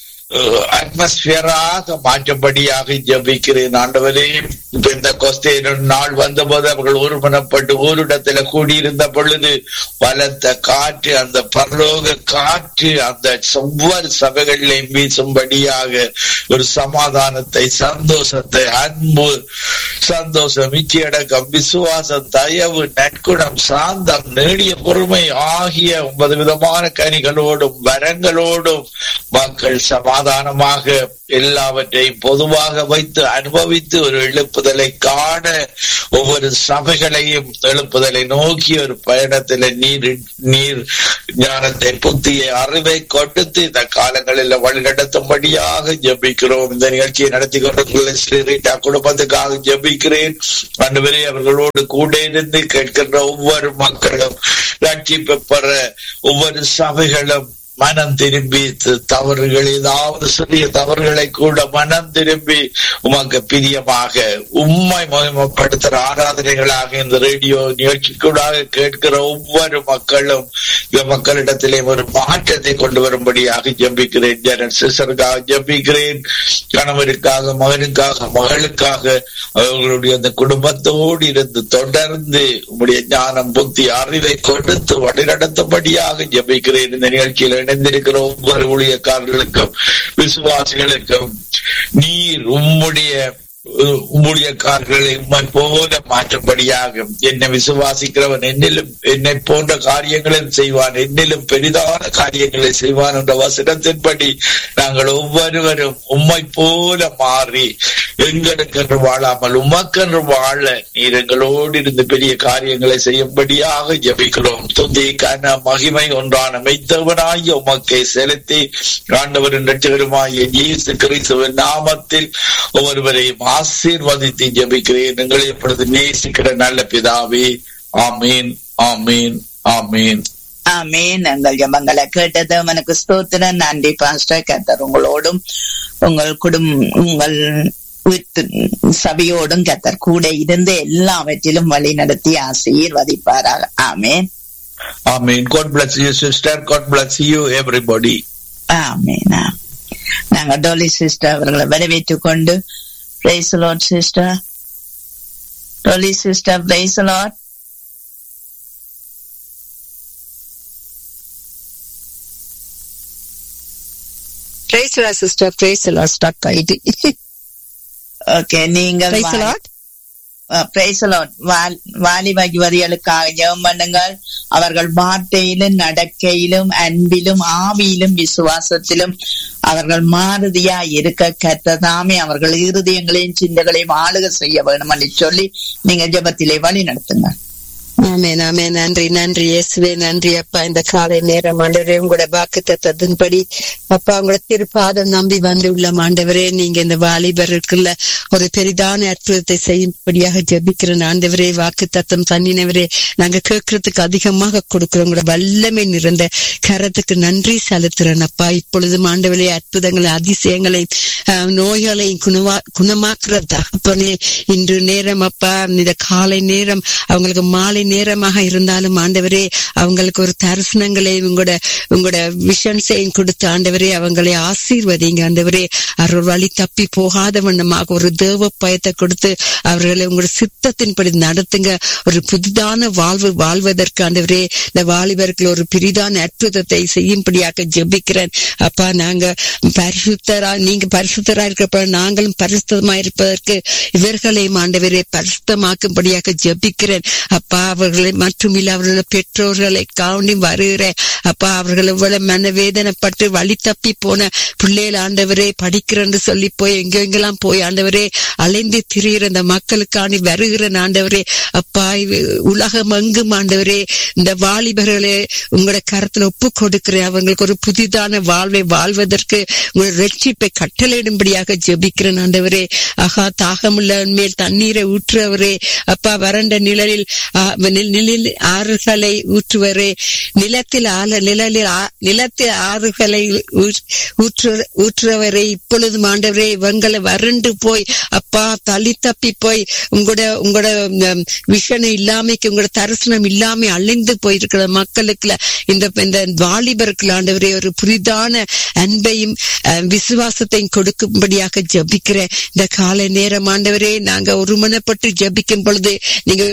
அட்மாஸ்பியராக மாற்றும்படியாக ஜபிக்கிறேன் ஆண்டவரே இப்ப இந்த கொஸ்தேன் நாள் வந்தபோது அவர்கள் ஒருமனப்பட்டு ஓரிடத்துல கூடியிருந்த பொழுது பலத்த காற்று அந்த பரலோக காற்று அந்த ஒவ்வொரு சபைகளிலையும் வீசும்படியாக ஒரு சமாதானத்தை சந்தோஷத்தை அன்பு சந்தோஷம் இச்சையடக்கம் விசுவாசம் தயவு நற்குணம் சாந்தம் நீடிய பொறுமை ஆகிய ஒன்பது விதமான கனிகளோடும் வரங்களோடும் மக்கள் சமாதானமாக எல்லாவற்றையும் பொதுவாக வைத்து அனுபவித்து ஒரு எழுப்புதலை காண ஒவ்வொரு சபைகளையும் எழுப்புதலை நோக்கி ஒரு பயணத்தில் நீர் நீர் ஞானத்தை புத்தியை அறிவை கொடுத்து இந்த காலங்களில் வழிநடத்தும்படியாக ஜபிக்கிறோம் இந்த நிகழ்ச்சியை நடத்தி கொண்டிருக்கிற ஸ்ரீ ரீட்டா குடும்பத்துக்காக ஜபிக்கிறேன் அன்றுவரே அவர்களோடு கூட இருந்து கேட்கின்ற ஒவ்வொரு மக்களும் ரட்சிப்பு பெற ஒவ்வொரு சபைகளும் மனம் திரும்பி தவறுகள் ஏதாவது சிறிய தவறுகளை கூட மனம் திரும்பி உமக்கு பிரியமாக உண்மை மகிமப்படுத்துற ஆராதனைகளாக இந்த ரேடியோ நிகழ்ச்சிக்கூடாக கேட்கிற ஒவ்வொரு மக்களும் இந்த மக்களிடத்திலே ஒரு மாற்றத்தை கொண்டு வரும்படியாக ஜம்பிக்கிறேன் ஜனன் சிசருக்காக ஜம்பிக்கிறேன் கணவருக்காக மகனுக்காக மகளுக்காக அவர்களுடைய அந்த குடும்பத்தோடு இருந்து தொடர்ந்து உங்களுடைய ஞானம் புத்தி அறிவை கொடுத்து வழிநடத்தும்படியாக ஜபிக்கிறேன் இந்த நிகழ்ச்சியில் இணைந்திருக்கிற ஒவ்வொரு ஊழியக்காரர்களுக்கும் விசுவாசிகளுக்கும் நீர் உம்முடைய ஊழியக்காரர்களை உம்மை போல மாற்றும்படியாக என்னை விசுவாசிக்கிறவன் என்னிலும் என்னை போன்ற காரியங்களும் செய்வான் என்னிலும் பெரிதான காரியங்களை செய்வான் என்ற வசனத்தின்படி நாங்கள் ஒவ்வொருவரும் உம்மை போல மாறி எங்களுக்கென்று வாழாமல் உமக்கென்று வாழ நீர் எங்களோடு இருந்து பெரிய காரியங்களை செய்யும்படியாக ஜபிக்கிறோம் துந்திக்கான மகிமை ஒன்றான மெய்த்தவனாய் உமக்கை செலுத்தி ஆண்டவரின் ரட்சகருமாய இயேசு கிறிஸ்துவின் நாமத்தில் ஒவ்வொருவரையும் ஆசீர்வதித்து ஜபிக்கிறேன் எங்களை இப்பொழுது நேசிக்கிற நல்ல பிதாவே ஆமீன் ஆமீன் ஆமீன் ஆமேன் எங்கள் ஜபங்களை கேட்டது உனக்கு ஸ்தோத்திரம் நன்றி பாஸ்டர் கத்தர் உங்களோடும் உங்கள் குடும்ப உங்கள் வீட்டு சபையோடும் கத்தர் கூட இருந்து எல்லாவற்றிலும் வழி நடத்தி ஆசீர்வதிப்பாராக ஆமேன் ஆமீன் God bless you sister God bless you everybody ஆமேன் ஆம். நாங்க டோலி சிஸ்டர் அவர்களை வரவேற்றுக் கொண்டு praise Lord sister Dolly sister praise Lord praise Lord sister praise Lord stuck ஆயிட்டு ஓகே நீங்கள் பிரைஸ்லாட் பிரைசலோட் வாலிப யுவதிகளுக்காக ஜெபம் பண்ணுங்கள் அவர்கள் வார்த்தையிலும் நடக்கையிலும் அன்பிலும் ஆவியிலும் விசுவாசத்திலும் அவர்கள் மாறுதியா இருக்க கத்ததாமே அவர்கள் இருதயங்களையும் சிந்தங்களையும் ஆளுக செய்ய வேணும் என்று சொல்லி நீங்க ஜெபத்திலே வழி நடத்துங்க ஆமென் ஆமென் நன்றி நன்றி இயேசுவே நன்றி அப்பா இந்த காலை நேரம் ஆண்டவரே உங்களோட வாக்கு தத்தத்தின்படி அப்பா உங்களோட திருப்பாதம் நம்பி வந்து உள்ள ஆண்டவரே நீங்க இந்த வாலிபருக்குள்ள ஒரு பெரிதான அற்புதத்தை செய்யும்படியாக ஜெபிக்கிறேன் ஆண்டவரே வாக்கு தத்தம் தண்ணினவரே நாங்க கேட்கறதுக்கு அதிகமாக கொடுக்கிறோம் உங்களோட வல்லமை நிறைந்த கரத்துக்கு நன்றி செலுத்துறேன் அப்பா இப்பொழுதும் ஆண்டவரே அற்புதங்களை அதிசயங்களை ஆஹ், நோய்களையும் குணமா குணமாக்குற தகப்பனே இன்று நேரம் அப்பா இந்த காலை நேரம் அவங்களுக்கு மாலை நேரமாக இருந்தாலும் ஆண்டவரே அவங்களுக்கு ஒரு தரிசனங்களை உங்களோட உங்களோட விஷன்ஸையும் கொடுத்து ஆண்டவரே அவங்களை ஆசீர்வதிங்க ஆண்டவரே அவர்கள் வழி தப்பி போகாத வண்ணமாக ஒரு தேவ பயத்தை கொடுத்து அவர்களை உங்களோட சித்தத்தின்படி நடத்துங்க ஒரு புதிதான வாழ்வு வாழ்வதற்கு ஆண்டவரே இந்த வாலிபர்கள் ஒரு பெரிதான அற்புதத்தை செய்யும்படியாக ஜெபிக்கிறேன் அப்பா நாங்க பரிசுத்தரா நீங்க பரிசுத்தரா இருக்கிறப்ப நாங்களும் பரிசுத்தமா இருப்பதற்கு இவர்களையும் ஆண்டவரே பரிசுத்தமாக்கும்படியாக ஜெபிக்கிறேன் அப்பா அவர்களை மற்றும் இல்ல அவர்களோட பெற்றோர்களை காண்டி வருகிறேன் அப்பா அவர்கள் எவ்வளவு மனவேதனைப்பட்டு வழி தப்பி போன பிள்ளைகள் ஆண்டவரே படிக்கிறேன்னு சொல்லி போய் எங்கெங்கெல்லாம் போய் ஆண்டவரே அலைந்து திரிகிற இந்த மக்களுக்காண்டி வருகிற ஆண்டவரே அப்பா இவ- உலகம் எங்கும் ஆண்டவரே இந்த வாலிபர்களே உங்களோட கரத்துல ஒப்பு கொடுக்கிறேன் அவங்களுக்கு ஒரு புதிதான வாழ்வை வாழ்வதற்கு உங்களோட ரட்சிப்பை கட்டளையிடும்படியாக ஜெபிக்கிறேன் ஆண்டவரே ஆகா தாகமுள்ள மேல் தண்ணீரை ஊற்றுவரே அப்பா வறண்ட நிழலில் ஆ, நில்- நிழலில் ஆறுகளை ஊற்றுவரே நிலத்தில் ஆல நிழலில் ஆ- நிலத்தில் ஆறுகளை ஊற்- ஊற்று- ஊற்றுவரே இப்பொழுதும் ஆண்டவரே இவங்களை வறண்டு போய் அப்பா தள்ளி தப்பி போய் உங்களோட உங்களோட ம், விஷனம் இல்லாமைக்கு உங்களோட தரிசனம் இல்லாம அழிந்து போயிருக்கிற மக்களுக்குள்ள இந்த இந்த வாலிபர்கள் ஆண்டவரே ஒரு புரிதான அன்பையும் அஹ், விசுவாசத்தையும் கொடுக்கும்படியாக ஜபிக்கிறேன் இந்த காலை நேரம் ஆண்டவரே நாங்க ஒருமனப்பட்டு ஜபிக்கும் பொழுது நீங்க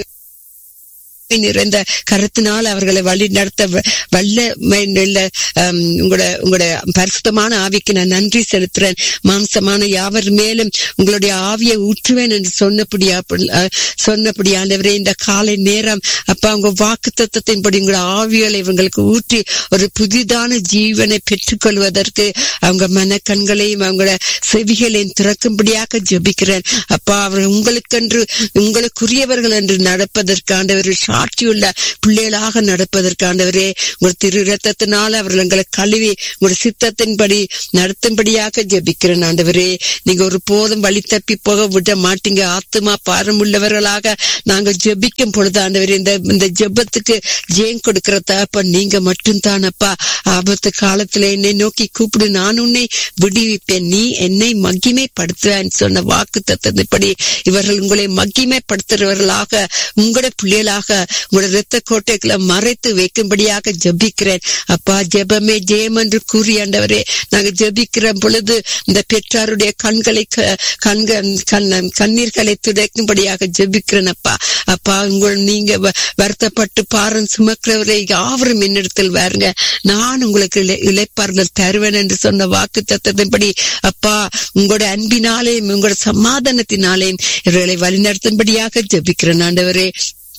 நிறைந்த கருத்தினால் அவர்களை வழி நடத்த வ- வல்ல உங்களோட உங்களோட பரிசுத்தமான ஆவிக்கு நான் நன்றி செலுத்துறேன் மாம்சமான யாவர் மேலும் உங்களுடைய ஆவியை ஊற்றுவேன் என்று சொன்னபடியா அஹ், சொன்னபடி ஆண்டவரே இந்த காலை நேரம் அப்பா உங்க வாக்கு தத்துவத்தின்படி உங்களோட ஆவிகளை இவங்களுக்கு ஊற்றி ஒரு புதிதான ஜீவனை பெற்றுக்கொள்வதற்கு அவங்க மனக்கண்களையும் அவங்களோட செவிகளையும் திறக்கும்படியாக ஜெபிக்கிறேன் அப்பா அவர்கள் உங்களுக்கென்று உங்களுக்குரியவர்கள் என்று நடப்பதற்கு ஆண்டவர் சாட்சியுள்ள பிள்ளைகளாக நடப்பதற்கு ஆண்டவரே உங்கள் திரு ரத்தத்தினால் அவர்கள் எங்களை கழுவி உங்கள் சித்தத்தின்படி நடத்தும்படியாக ஜெபிக்கிறேன் ஆண்டவரே நீங்க ஒரு போதும் வழி தப்பி போக விட மாட்டீங்க ஆத்துமா பாரமுள்ளவர்களாக நாங்க ஜெபிக்கும் பொழுது ஆண்டவரே இந்த இந்த ஜெபத்துக்கு ஜெயம் கொடுக்கிற தகப்பன் நீங்க மட்டும்தானப்பா ஆபத்து காலத்துல என்னை நோக்கி கூப்பிடு நான் உன்னை விடுவிப்பேன் நீ என்னை மகிமைப்படுத்துவேன் சொன்ன வாக்கு தத்தப்படி இவர்கள் உங்களை மகிமைப்படுத்துறவர்களாக உங்களோட பிள்ளைகளாக உங்களுடைய ரத்த கோட்டைகளை மறைத்து வைக்கும்படியாக ஜபிக்கிறேன் அப்பா ஜெபமே ஜெயம் என்று கூறி ஆண்டவரே நாங்க ஜபிக்கிற பொழுது இந்த பெற்றாருடைய கண்களை கண்கள் கண்ணீர்களை துடைக்கும்படியாக ஜபிக்கிறேன் அப்பா அப்பா உங்கள் நீங்க வருத்தப்பட்டு பாரம் சுமக்கிறவரை யாவரும் என்னிடத்தில் வாருங்க நான் உங்களுக்கு இழைப்பார்கள் தருவேன் என்று சொன்ன வாக்கு தத்துவத்தின்படி அப்பா உங்களோட அன்பினாலேயும் உங்களோட சமாதானத்தினாலேயும் இவர்களை வழிநடத்தும்படியாக ஜபிக்கிறேன் ஆண்டவரே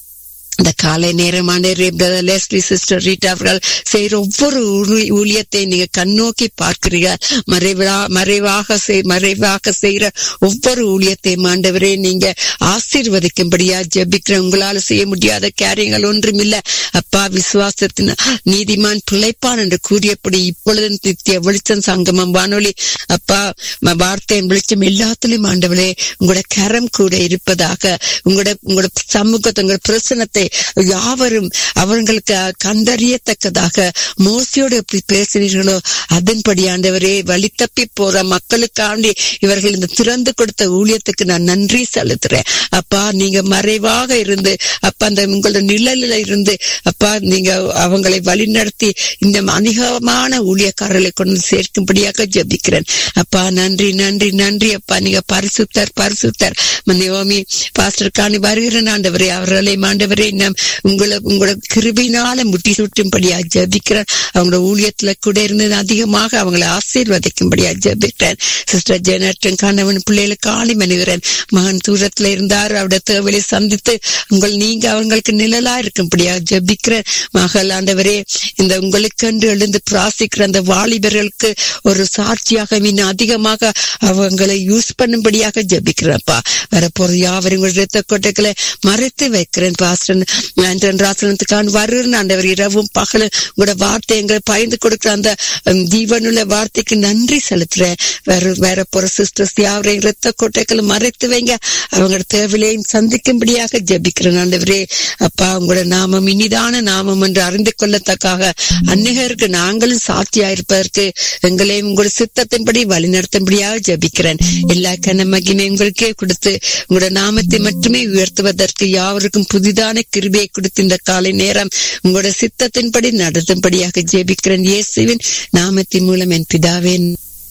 இந்த காலை நேரமான லெஸ்லி சிஸ்டர் ரீட்டா அவர்கள் செய்யற ஒவ்வொரு ஊழியத்தை நீங்க கண்ணோக்கி பார்க்கிறீர்கள் மறைவா மறைவாக மறைவாக செய்யற ஒவ்வொரு ஊழியத்தையும் ஆண்டவரே நீங்க ஆசீர்வதிக்கும்படியா ஜபிக்கிற உங்களால செய்ய முடியாத காரியங்கள் ஒன்றும் இல்ல அப்பா விசுவாசத்தின் நீதிமான் பிழைப்பான் என்று கூறியபடி இப்பொழுது நித்திய வெளிச்சம் சங்கமம் வானொலி அப்பா வார்த்தையின் வெளிச்சம் எல்லாத்திலும் ஆண்டவரே உங்களோட கரம் கூட இருப்பதாக உங்களோட உங்களோட சமூகத்தை உங்களோட பிரசனத்தை யாவரும் அவர்களுக்கு கண்டறியத்தக்கதாக மோசியோடு எப்படி பேசுறீர்களோ அதன்படி ஆண்டவரே வழி தப்பி போற மக்களுக்காண்டி இவர்கள் இந்த திறந்து கொடுத்த ஊழியத்துக்கு நான் நன்றி செலுத்துறேன் அப்பா நீங்க மறைவாக இருந்து அப்பா அந்த உங்களோட நிழலில் இருந்து அப்பா நீங்க அவங்களை வழிநடத்தி இந்த அதிகமான ஊழியக்காரர்களை கொண்டு சேர்க்கும்படியாக ஜபிக்கிறேன் அப்பா நன்றி நன்றி நன்றி அப்பா நீங்க பரிசுத்தர் பரிசுத்தர் நியோமி பாஸ்டர் காணி வருகிறேன் ஆண்டவரே அவர்களை ஆண்டவரே இன்னும் உங்களை உங்களோட கிருபினால முட்டி சுட்டும்படியா ஜபிக்கிறேன் அவங்களோட ஊழியத்துல கூட இருந்து அதிகமாக அவங்களை ஆசீர்வதிக்கும்படியா ஜபிக்கிறேன் சிஸ்டர் ஜெனட்டன் கணவன் பிள்ளைகளுக்கு ஆணி மனுகிறேன் மகன் தூரத்துல இருந்தார் அவருடைய தேவையை சந்தித்து உங்கள் நீங்க அவங்களுக்கு நிழலா இருக்கும்படியா ஜபிக்கிறேன் மகள் ஆண்டவரே இந்த உங்களுக்கென்று எழுந்து பிராசிக்கிற அந்த வாலிபர்களுக்கு ஒரு சாட்சியாக இன்னும் அதிகமாக அவங்களை யூஸ் பண்ணும்படியாக ஜபிக்கிறப்பா வரப்போற யாவரும் ரத்த கொட்டைகளை மறைத்து வைக்கிறேன் பாஸ்டன் ராசனத்துக்கான வருகிறேன் ஆண்டவர் இரவும் பகலும் உங்களோட வார்த்தை எங்களை பயந்து கொடுக்கிற அந்த ஜீவனுள்ள வார்த்தைக்கு நன்றி செலுத்துறேன் வேற வேற போற சிஸ்டர்ஸ் யாவரையும் ரத்த கொட்டைகளை மறைத்து வைங்க அவங்களோட தேவையிலையும் சந்திக்கும்படியாக ஜபிக்கிறேன் ஆண்டவரே அப்பா உங்களோட நாமம் இனிதான நாமம் என்று அறிந்து கொள்ளத்தக்காக அந்நிகருக்கு நாங்களும் சாட்சியா இருப்பதற்கு எங்களையும் உங்களோட சித்தத்தின்படி வழிநடத்தும்படியாக ஜபிக்கிறேன் எல்லா கன மகிமை உங்களுக்கே கொடுத்து உங்களோட நாமத்தை மட்டுமே உயர்த்துவதற்கு யாவருக்கும் புதிதான கிருபியை கொடுத்து இந்த காலை நேரம் உங்களோட சித்தத்தின்படி நடத்தும்படியாக ஜெபிக்கிறேன் இயேசுவின் நாமத்தின் மூலம் என் பிதாவேன்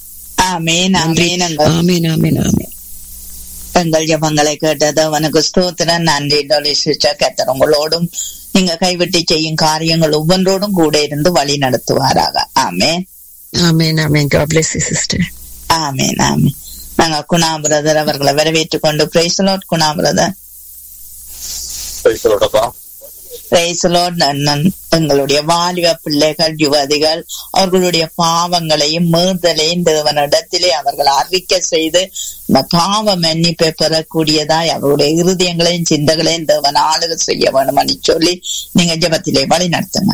ஆமேன் ஆமேன் ஆமேன் ஆமேன் ஆமேன் எங்கள் ஜபங்களை கேட்டது அவனுக்கு ஸ்தோத்திரம் நன்றி டொலி சிஸ்டர் கத்தர் உங்களோடும் நீங்க கைவிட்டு செய்யும் காரியங்கள் ஒவ்வொன்றோடும் கூட இருந்து வழி நடத்துவாராக ஆமேன் ஆமேன் ஆமேன் God bless you sister ஆமேன் ஆமேன் நாங்க குணா பிரதர் அவர்களை வரவேற்றுக் கொண்டு பிரைசலோட் குணா பிரதர் எங்களுடைய வாலிப பிள்ளைகள் யுவதிகள் அவர்களுடைய பாவங்களையும் மீறுதலையும் தேவனிடத்திலே அவர்கள் அறிக்கை செய்து இந்த பாவ மன்னிப்பை பெறக்கூடியதாய் அவருடைய இருதயங்களையும் சிந்தகளையும் தேவன் ஆளுக செய்ய வேணும்னு சொல்லி நீங்க ஜபத்திலே வழி நடத்துங்க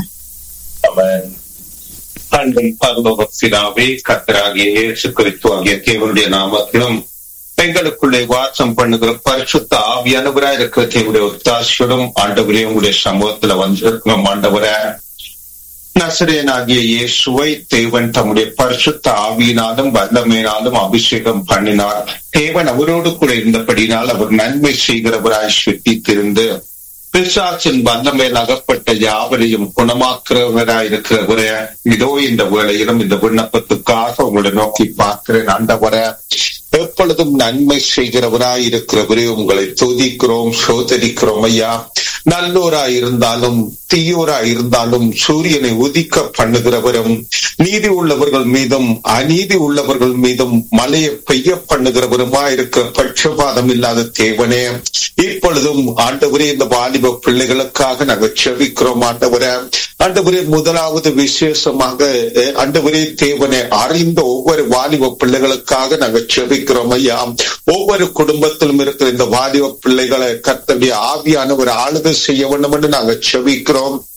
அன்பின் பரலோகத்தினாவே கத்தராகிய இயேசு கிறிஸ்து ஆகிய தேவனுடைய நாமத்திலும் எங்களுக்குள்ளே வாசம் பண்ணுகிற பரிசுத்த ஆவியானவரா இருக்கிற தேவனுடைய ஒத்தாசியோடும் ஆண்டவரே உங்களுடைய சமூகத்துல வந்திருக்கிறோம் ஆண்டவர நசரேனாகிய இயேசுவை தேவன் தம்முடைய பரிசுத்த ஆவியினாலும் வல்லமையினாலும் அபிஷேகம் பண்ணினார் தேவன் அவரோடு கூட இருந்தபடினால் அவர் நன்மை செய்கிறவராய் சுத்தித்திருந்து பிசாசின் வல்லமேல் அகப்பட்ட யாவரையும் குணமாக்குறவராயிருக்கிறவரே இதோ இந்த வேளையிலும் இந்த விண்ணப்பத்துக்காக உங்களை நோக்கி பார்க்கிறேன் ஆண்டவர எப்பொழுதும் நன்மை செய்கிறவராய் இருக்கிறவரே உங்களை துதிக்கிறோம் சோதரிக்கிறோம் ஐயா நல்லோராய் இருந்தாலும் தீயோராய் இருந்தாலும் சூரியனை உதிக்க பண்ணுகிறவரும் நீதி உள்ளவர்கள் மீதும் அநீதி உள்ளவர்கள் மீதும் மலையை பெய்ய பண்ணுகிறவருமா இருக்கிற பட்சபாதம் இல்லாத தேவனே இப்பொழுதும் ஆண்டவரே இந்த வாலிப பிள்ளைகளுக்காக நாங்கள் செவிக்கிறோம் ஆண்டவரே ஆண்டவரே முதலாவது விசேஷமாக ஆண்டவரே தேவனை அறிந்த ஒவ்வொரு வாலிப பிள்ளைகளுக்காக நாங்கள் செபிக்கிறோம் ஐயா ஒவ்வொரு குடும்பத்திலும் இருக்கிற இந்த வாலிப பிள்ளைகளை கத்தடைய ஆவியானவர் ஆளுகை செய்ய வேண்டும் என்று நாங்கள் செபிக்கிறோம்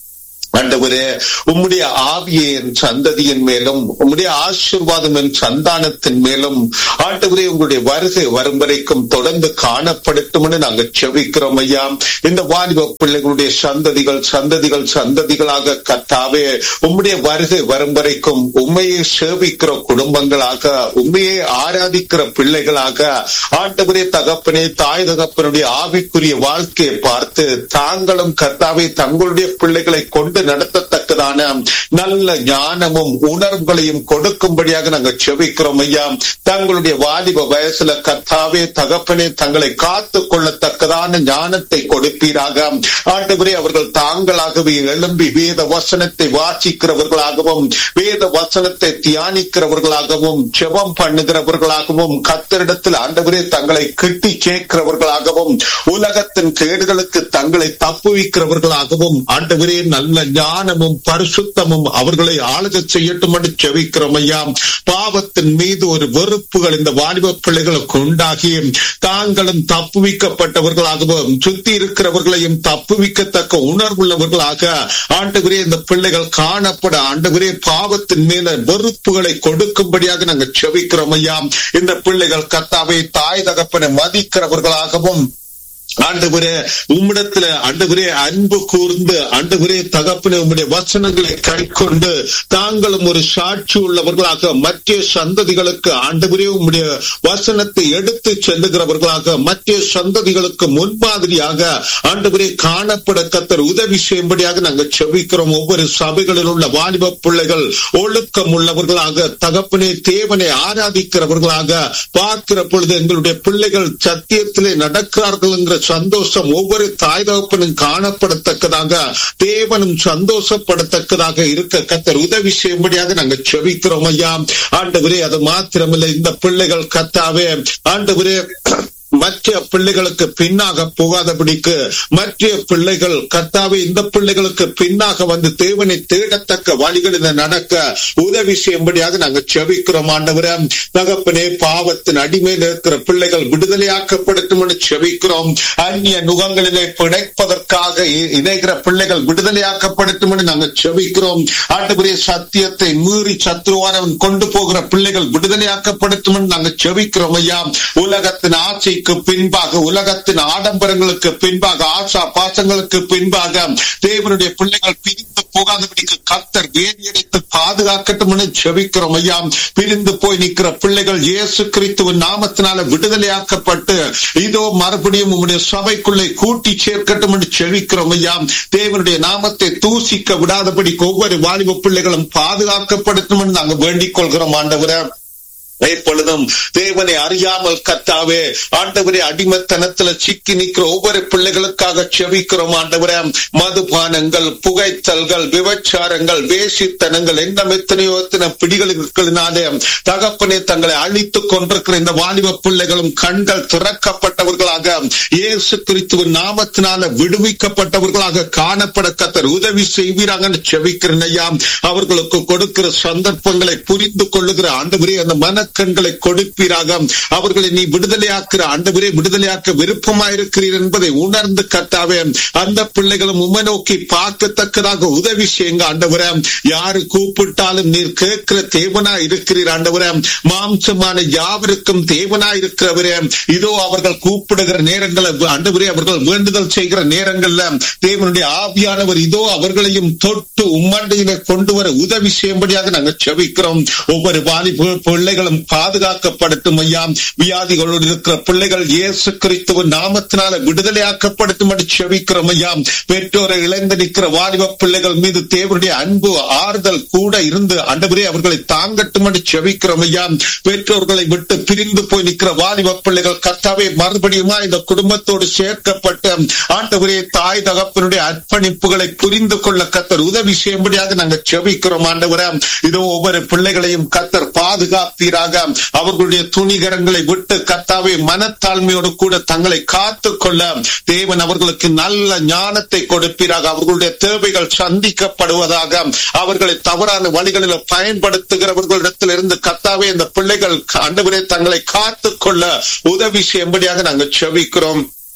ஆண்டவரே உம்முடைய ஆவியை என் சந்ததியின் மேலும் உம்முடைய ஆசீர்வாதம் என் சந்தானத்தின் மேலும் ஆண்டவரே உங்களுடைய வருகை வரும் வரைக்கும் தொடர்ந்து காணப்படட்டும் நாங்க செவிக்கிறோம் ஐயா இந்த வாலிப பிள்ளைகளுடைய சந்ததிகள் சந்ததிகள் சந்ததிகளாக கத்தாவே உம்முடைய வருகை வரும் வரைக்கும் உண்மையை சேவிக்கிற குடும்பங்களாக உண்மையை ஆராதிக்கிற பிள்ளைகளாக ஆண்டவரே தகப்பனே தாய் தகப்பனுடைய ஆவிக்குரிய வாழ்க்கையை பார்த்து தாங்களும் கத்தாவே தங்களுடைய பிள்ளைகளை கொண்டு நடத்தத்தக்கதான நல்ல ஞானமும் உணர்வுகளையும் கொடுக்கும்படியாக நாங்கள் செவிக்கிறோம் ஐயா தங்களுடைய வாலிப வயசுல கத்தாவே தகப்பனே தங்களை காத்து கொள்ளத்தக்கதான ஞானத்தை கொடுப்பீராக ஆண்டவரே அவர்கள் தாங்களாகவே எழும்பி வேத வசனத்தை வாசிக்கிறவர்களாகவும் வேத வசனத்தை தியானிக்கிறவர்களாகவும் ஜெபம் பண்ணுகிறவர்களாகவும் கத்தரிடத்தில் ஆண்டவரே தங்களை கிட்டி சேர்க்கிறவர்களாகவும் உலகத்தின் கேடுகளுக்கு தங்களை தப்புவிக்கிறவர்களாகவும் ஆண்டவரே நல்ல ஞானமும் பரிசுத்தமும் அவர்களை ஆளுக செய்யட்டும் என்று செவிக்கிறோம் ஐயா பாவத்தின் மீது ஒரு வெறுப்புகள் இந்த வாலிப பிள்ளைகளுக்கு உண்டாகி தாங்களும் தப்புவிக்கப்பட்டவர்களாகவும் சுத்தி இருக்கிறவர்களையும் தப்புவிக்கத்தக்க உணர்வுள்ளவர்களாக ஆண்டவரே இந்த பிள்ளைகள் காணப்பட ஆண்டவரே பாவத்தின் மேல வெறுப்புகளை கொடுக்கும்படியாக நாங்கள் செவிக்கிறோம் ஐயா இந்த பிள்ளைகள் கத்தாவை தாய் தகப்பனை மதிக்கிறவர்களாகவும் ஆண்டவரே உம்மிடத்துல ஆண்டவரே அன்பு கூர்ந்து ஆண்டவரே தகப்பனே உம்முடைய வசனங்களை கைக்கொண்டு தாங்களும் ஒரு சாட்சி உள்ளவர்களாக மற்ற சந்ததிகளுக்கு ஆண்டவரே உம்முடைய வசனத்தை எடுத்து செல்லுகிறவர்களாக மற்ற சந்ததிகளுக்கு முன்மாதிரியாக ஆண்டவரே காணப்பட கத்தர் உதவி செய்யும்படியாக நாங்கள் செவிக்கிறோம் ஒவ்வொரு சபைகளில் உள்ள வாலிப பிள்ளைகள் ஒழுக்கம் உள்ளவர்களாக தகப்பனே தேவனை ஆராதிக்கிறவர்களாக பார்க்கிற பொழுது எங்களுடைய பிள்ளைகள் சத்தியத்திலே நடக்கிறார்கள் என்கிற சந்தோஷம் ஒவ்வொரு தாய் தகப்பனும் காணப்படத்தக்கதாக தேவனும் சந்தோஷப்படத்தக்கதாக இருக்க கத்தர் உதவி செய்யும்படியாக நாங்கள் செவிக்கிறோம் ஐயா ஆண்டவரே அது மாத்திரமில்லை இந்த பிள்ளைகள் கத்தாவே ஆண்டவரே மற்ற பிள்ளைகளுக்கு பின்னாக போகாதபடிக்கு மற்ற பிள்ளைகள் கத்தாவே இந்த பிள்ளைகளுக்கு பின்னாக வந்து தேவனை தேடத்தக்க வழிகளில் நடக்க உதவி செய்யும்படியாக நாங்கள் செவிக்கிறோம் ஆண்டவரே தகப்பனே பாவத்தின் அடிமையில் இருக்கிற பிள்ளைகள் விடுதலையாக்கப்படட்டும் என்று செவிக்கிறோம் அந்நிய நுகங்களிலே பிணைப்பதற்காக இணைகிற பிள்ளைகள் விடுதலையாக்கப்படட்டும் என்று நாங்கள் செவிக்கிறோம் ஆண்டவரே சத்தியத்தை மீறி சத்ருவானவன் கொண்டு போகிற பிள்ளைகள் விடுதலையாக்கப்படட்டும் என்று நாங்கள் செவிக்கிறோம் ஐயா உலகத்தின் ஆசை ஆசைக்கு பின்பாக உலகத்தின் ஆடம்பரங்களுக்கு பின்பாக ஆசா பாசங்களுக்கு பின்பாக தேவனுடைய பிள்ளைகள் பிரிந்து போகாதபடிக்கு கத்தர் வேதியடைத்து பாதுகாக்கட்டும் என செபிக்கிறோம் ஐயா பிரிந்து போய் நிற்கிற பிள்ளைகள் இயேசு கிறிஸ்துவின் நாமத்தினால விடுதலையாக்கப்பட்டு இதோ மறுபடியும் உங்களுடைய சபைக்குள்ளே கூட்டி சேர்க்கட்டும் என்று செவிக்கிறோம் ஐயா தேவனுடைய நாமத்தை தூசிக்க விடாதபடிக்கு ஒவ்வொரு வாலிப பிள்ளைகளும் பாதுகாக்கப்படட்டும் என்று நாங்கள் வேண்டிக் கொள்கிறோம் ஆண்டவரை எப்பொழுதும் தேவனை அறியாமல் கத்தாவே ஆண்டவரே அடிமத்தனத்துல சிக்கி நிற்கிற ஒவ்வொரு பிள்ளைகளுக்காக செவிக்கிறோம் ஆண்டவரே மதுபானங்கள் புகைத்தல்கள் விபச்சாரங்கள் வேசித்தனங்கள் என்ன எத்தனையோ எத்தனை பிடிகளினாலே தகப்பனே தங்களை அழித்துக் கொண்டிருக்கிற இந்த வாலிப பிள்ளைகளும் கண்கள் திறக்கப்பட்டவர்களாக இயேசு கிறிஸ்துவின் நாமத்தினால விடுவிக்கப்பட்டவர்களாக காணப்பட கத்தர் உதவி செய்வீராக செவிக்கிறேன் ஐயா அவர்களுக்கு கொடுக்கிற சந்தர்ப்பங்களை புரிந்து கொள்ளுகிற ஆண்டவரே அந்த மன கண்களை கொடுப்பீராக அவர்களை நீ விடுதலையாக்குற ஆண்டவரே விடுதலையாக்க விருப்பமாயிருக்கிறீர் என்பதை உணர்ந்து கட்டாவே அந்த பிள்ளைகளும் உமை நோக்கி பார்க்கத்தக்கதாக உதவி செய்யுங்க ஆண்டவரே யாரு கூப்பிட்டாலும் நீர் கேட்கிற தேவனா இருக்கிறீர் ஆண்டவரே மாம்சமான யாவருக்கும் தேவனா இருக்கிறவரே இதோ அவர்கள் கூப்பிடுகிற நேரங்களை ஆண்டவரே அவர்கள் வேண்டுதல் செய்கிற நேரங்கள்ல தேவனுடைய ஆவியானவர் இதோ அவர்களையும் தொட்டு உம்மண்டையில கொண்டு வர உதவி செய்யும்படியாக நாங்கள் செவிக்கிறோம் ஒவ்வொரு வாலிப பிள்ளைகளும் பாதுகாக்கப்படட்டும் ஐயா வியாதிகளோடு இருக்கிற பிள்ளைகள் இயேசு கிறிஸ்துவின் நாமத்தினால விடுதலையாக்கப்படட்டும் என்று செவிக்கிறோம் ஐயா பெற்றோரை இழந்து நிற்கிற வாலிப பிள்ளைகள் மீது தேவனுடைய அன்பு ஆறுதல் கூட இருந்து ஆண்டவரே அவர்களை தாங்கட்டும் என்று செவிக்கிறோம் ஐயா பெற்றோர்களை விட்டு பிரிந்து போய் நிற்கிற வாலிப பிள்ளைகள் கர்த்தாவே மறுபடியுமா இந்த குடும்பத்தோடு சேர்க்கப்பட்ட ஆண்டவரே தாய் தகப்பனுடைய அர்ப்பணிப்புகளை புரிந்து கொள்ள கத்தர் உதவி செய்யும்படியாக நாங்கள் செவிக்கிறோம் ஆண்டவரே இதோ ஒவ்வொரு பிள்ளைகளையும் கத்தர் பாதுகாப்பீராக அவர்களுடைய துணிகரங்களை விட்டு கத்தாவே மனத்தாழ்மையோடு கூட தங்களை காத்து கொள்ள தேவன் அவர்களுக்கு நல்ல ஞானத்தை கொடுப்பீராக அவர்களுடைய தேவைகள் சந்திக்கப்படுவதாக அவர்களை தவறான வழிகளில் பயன்படுத்துகிறவர்களிடத்தில் இருந்து கத்தாவே இந்த பிள்ளைகள் ஆண்டவரே தங்களை காத்து கொள்ள உதவி செய்யும்படியாக நாங்கள் செவிக்கிறோம்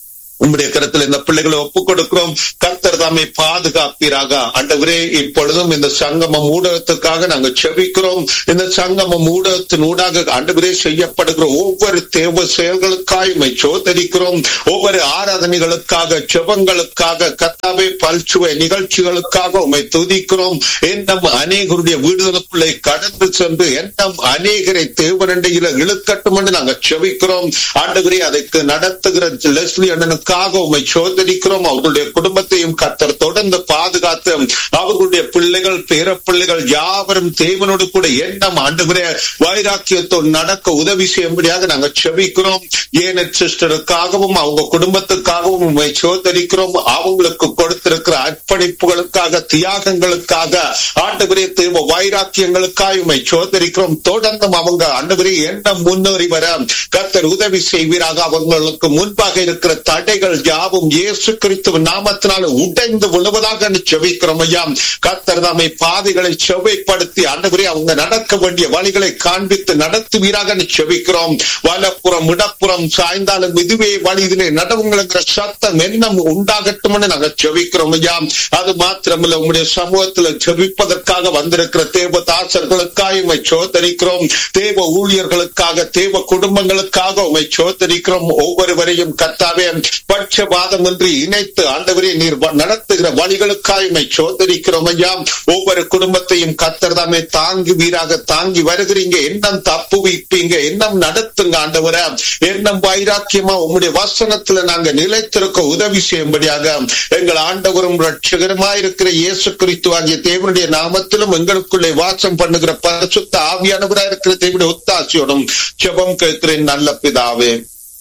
உம்முடைய கருத்தில் இந்த பிள்ளைகளை ஒப்புக் கொடுக்கிறோம் கர்த்தர் தாமே பாதுகாப்பீராக ஆண்டவரே இப்பொழுதும் இந்த சங்கமம் ஊடகத்துக்காக நாங்கள் செபிக்கிறோம் இந்த சங்கமம் ஊடகத்தின் ஊடாக ஆண்டவரே செய்யப்படுகிற ஒவ்வொரு தேவ செயல்களுக்காய் உம்மை சோதரிக்கிறோம் ஒவ்வொரு ஆராதனைகளுக்காக ஜெபங்களுக்காக கத்தாவே பல்சுவை நிகழ்ச்சிகளுக்காக உம்மை துதிக்கிறோம் எண்ணம் அநேகருடைய வீடுகளுக்குள்ளே கடந்து சென்று எண்ணம் அநேகரை தேவரண்டையில இழுக்கட்டும் என்று நாங்கள் செபிக்கிறோம் ஆண்டவரே அதற்கு நடத்துகிற லெஸ்லி அண்ணனுக்காக உம்மை சோதரிக்கிறோம் அவர்களுடைய குடும்பத்தையும் கத்தர் தொடர்ந்து பாதுகாத்து அவர்களுடைய பிள்ளைகள் பேர பிள்ளைகள் யாவரும் தேவனோடு கூட எண்ணம் ஆண்டுகிற வைராக்கியத்தோடு நடக்க உதவி செய்யும்படியாக நாங்கள் செபிக்கிறோம் ஏன சிஸ்டருக்காகவும் அவங்க குடும்பத்துக்காகவும் உண்மை சோதரிக்கிறோம் அவங்களுக்கு கொடுத்திருக்கிற அர்ப்பணிப்புகளுக்காக தியாகங்களுக்காக ஆண்டுகிற தேவ வைராக்கியங்களுக்காக உண்மை சோதரிக்கிறோம் தொடர்ந்தும் அவங்க ஆண்டுகிற எண்ணம் முன்னேறி வர கத்தர் உதவி செய்வீராக அவங்களுக்கு முன்பாக இருக்கிற தடைகள் யாவும் இயேசு கிறிஸ்துவ நாமத்தினால உடைந்து விழுவதாக செவிக்கிறோம் ஐயா கத்தர் தாமை பாதைகளை செவைப்படுத்தி ஆண்டவரே அவங்க நடக்க வேண்டிய வழிகளை காண்பித்து நடத்துவீராக செவிக்கிறோம் வலப்புறம் இடப்புறம் சாய்ந்தாலும் இதுவே வழி இதிலே நடவுங்கிற சத்தம் எண்ணம் உண்டாகட்டும் நாங்க செவிக்கிறோம் ஐயா அது மாத்திரமல்ல உங்களுடைய சமூகத்துல செவிப்பதற்காக வந்திருக்கிற தேவ தாசர்களுக்காக உண்மை சோதரிக்கிறோம் தேவ ஊழியர்களுக்காக தேவ குடும்பங்களுக்காக உண்மை சோதரிக்கிறோம் ஒவ்வொருவரையும் கத்தாவே பட்சபாதம் என்று இணைத்து ஆண்டவரே நீர் நடத்துகிற வழிகளுக்காக உண்மை சோதரிக்கிறோம் ஐயா ஒவ்வொரு குடும்பத்தையும் கத்தர் தாமே தாங்கி வீராக தாங்கி வருகிறீங்க எண்ணம் தப்பு வைப்பீங்க எண்ணம் நடத்துங்க ஆண்டவர எண்ணம் வைராக்கியமா உங்களுடைய வசனத்துல நாங்க நிலைத்திருக்க உதவி செய்யும்படியாக எங்கள் ஆண்டவரும் ரட்சகரமா இருக்கிற இயேசு கிறிஸ்து ஆகிய தேவனுடைய நாமத்திலும் எங்களுக்குள்ளே வாசம் பண்ணுகிற பரிசுத்த ஆவியானவரா இருக்கிற தேவனுடைய ஒத்தாசியோடும் ஜெபம் கேட்கிறேன் நல்ல பிதாவே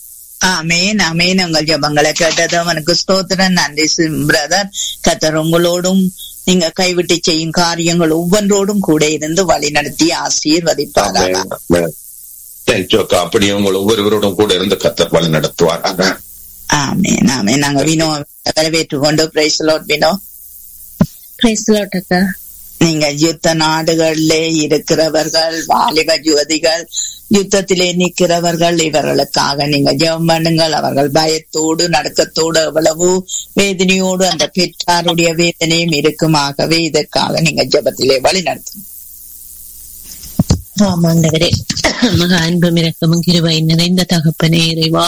ஆமேன் ஆமேன் உங்கள் ஜபங்களை கேட்டது அவனுக்கு ஸ்தோத்திரம் நன்றி பிரதர் கத்தர் உங்களோடும் நீங்க கைவிட்டு செய்யும் காரியங்கள் ஒவ்வொன்றோடும் கூட இருந்து வழி நடத்தி ஆசீர்வதிப்பாராக தேங்க்யூக்கா அப்படி உங்கள் ஒவ்வொருவரோடும் கூட இருந்து கத்தர் வழி நடத்துவாராக ஆமேன் ஆமேன் நாங்க வினோ வரவேற்று கொண்டு praise Lord Vino praise Lord அக்கா நீங்க யுத்த நாடுகளிலே இருக்கிறவர்கள் வாலிப யுவதிகள் யுத்தத்திலே நிற்கிறவர்கள் இவர்களுக்காக நீங்க ஜெபம் பண்ணுங்கள் அவர்கள் பயத்தோடு நடுக்கத்தோடு எவ்வளவு வேதனையோடு அந்த பெற்றாருடைய வேதனையும் இருக்குமாகவே இதற்காக நீங்க ஜெபத்திலே வழி நடத்தணும் ஆமாண்டவரே மக அன்பும் இரக்கமும் கிருபை நிறைந்த தகப்பனே இறைவா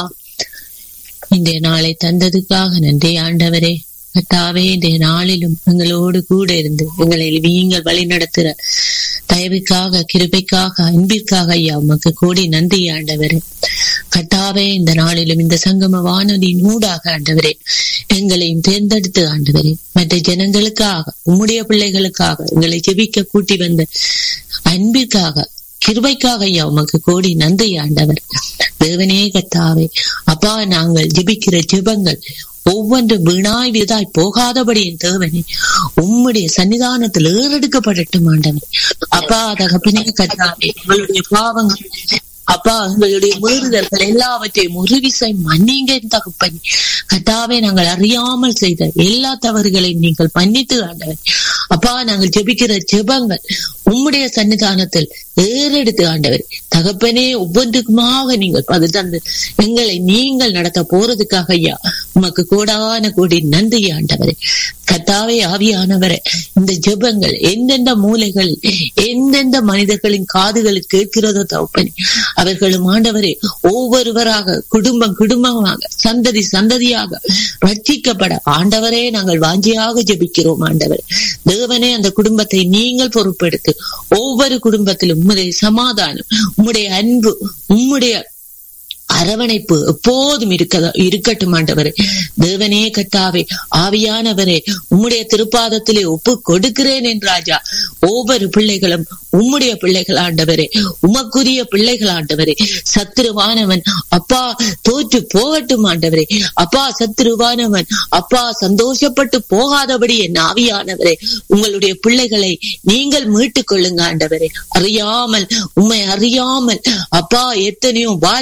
இன்றைய நாளை தந்ததுக்காக நன்றி ஆண்டவரே கத்தாவே இன்றைய நாளிலும் எங்களோடு கூட இருந்து எங்களை நீங்கள் வழி நடத்துற தயவுக்காக கிருபைக்காக அன்பிற்காக ஐயா உமக்கு கூடி நன்றி ஆண்டவரே கட்டாவே இந்த நாளிலும் இந்த சங்கம வானொலியின் ஊடாக ஆண்டவரே எங்களையும் தேர்ந்தெடுத்து ஆண்டவரே மற்ற ஜனங்களுக்காக உம்முடைய பிள்ளைகளுக்காக எங்களை ஜெபிக்க கூட்டி வந்த அன்பிற்காக கிருபைக்காக ஐயா உமக்கு கோடி நன்றி ஆண்டவர் தேவனே கத்தாவே அப்பா நாங்கள் ஜெபிக்கிற ஜெபங்கள் ஒவ்வொன்று வீணாய் விதாய் போகாதபடி என் தேவனே உம்முடைய சன்னிதானத்தில் ஏறெடுக்கப்படட்டும் ஆண்டவர் அப்பா தகப்பினே கத்தாவே எங்களுடைய பாவங்கள் அப்பா எங்களுடைய மீறுதல்கள் எல்லாவற்றையும் ஒரு விசை மன்னிங்க தகப்பன் கத்தாவே நாங்கள் அறியாமல் செய்த எல்லா தவறுகளையும் நீங்கள் மன்னித்து ஆண்டவர் அப்பா நாங்கள் ஜெபிக்கிற ஜெபங்கள் உம்முடைய சன்னிதானத்தில் ஏறெடுத்து ஆண்டவர் தகப்பனே ஒவ்வொன்றுக்குமாக நீங்கள் பதில் தந்து எங்களை நீங்கள் நடத்த போறதுக்காக ஐயா உமக்கு கூடான கூடி நன்றி ஆண்டவரே கத்தாவே ஆவியானவரே இந்த ஜெபங்கள் எந்தெந்த மூலைகள் எந்தெந்த மனிதர்களின் காதுகளுக்கு கேட்கிறதோ தகப்பனே அவர்களும் ஆண்டவரே ஒவ்வொருவராக குடும்பம் குடும்பமாக சந்ததி சந்ததியாக ரட்சிக்கப்பட ஆண்டவரே நாங்கள் வாஞ்சியாக ஜெபிக்கிறோம் ஆண்டவர் தேவனே அந்த குடும்பத்தை நீங்கள் பொறுப்பெடுத்து ஒவ்வொரு குடும்பத்திலும் உம்முடைய சமாதானம் உம்முடைய அன்பு உம்முடைய அரவணைப்பு எப்போதும் இருக்க இருக்கட்டும் ஆண்டவரே தேவனே கட்டாவே ஆவியானவரே உம்முடைய திருப்பாதத்திலே ஒப்பு கொடுக்கிறேன் என் ராஜா ஒவ்வொரு பிள்ளைகளும் உம்முடைய பிள்ளைகள் ஆண்டவரே உமக்குரிய பிள்ளைகள் ஆண்டவரே சத்துருவானவன் அப்பா தோற்று போகட்டும் ஆண்டவரே அப்பா சத்துருவானவன் அப்பா சந்தோஷப்பட்டு போகாதபடி என் ஆவியானவரே உங்களுடைய பிள்ளைகளை நீங்கள் மீட்டுக் கொள்ளுங்க ஆண்டவரே அறியாமல் உண்மை அறியாமல் அப்பா எத்தனையோ வாலிப பிள்ளை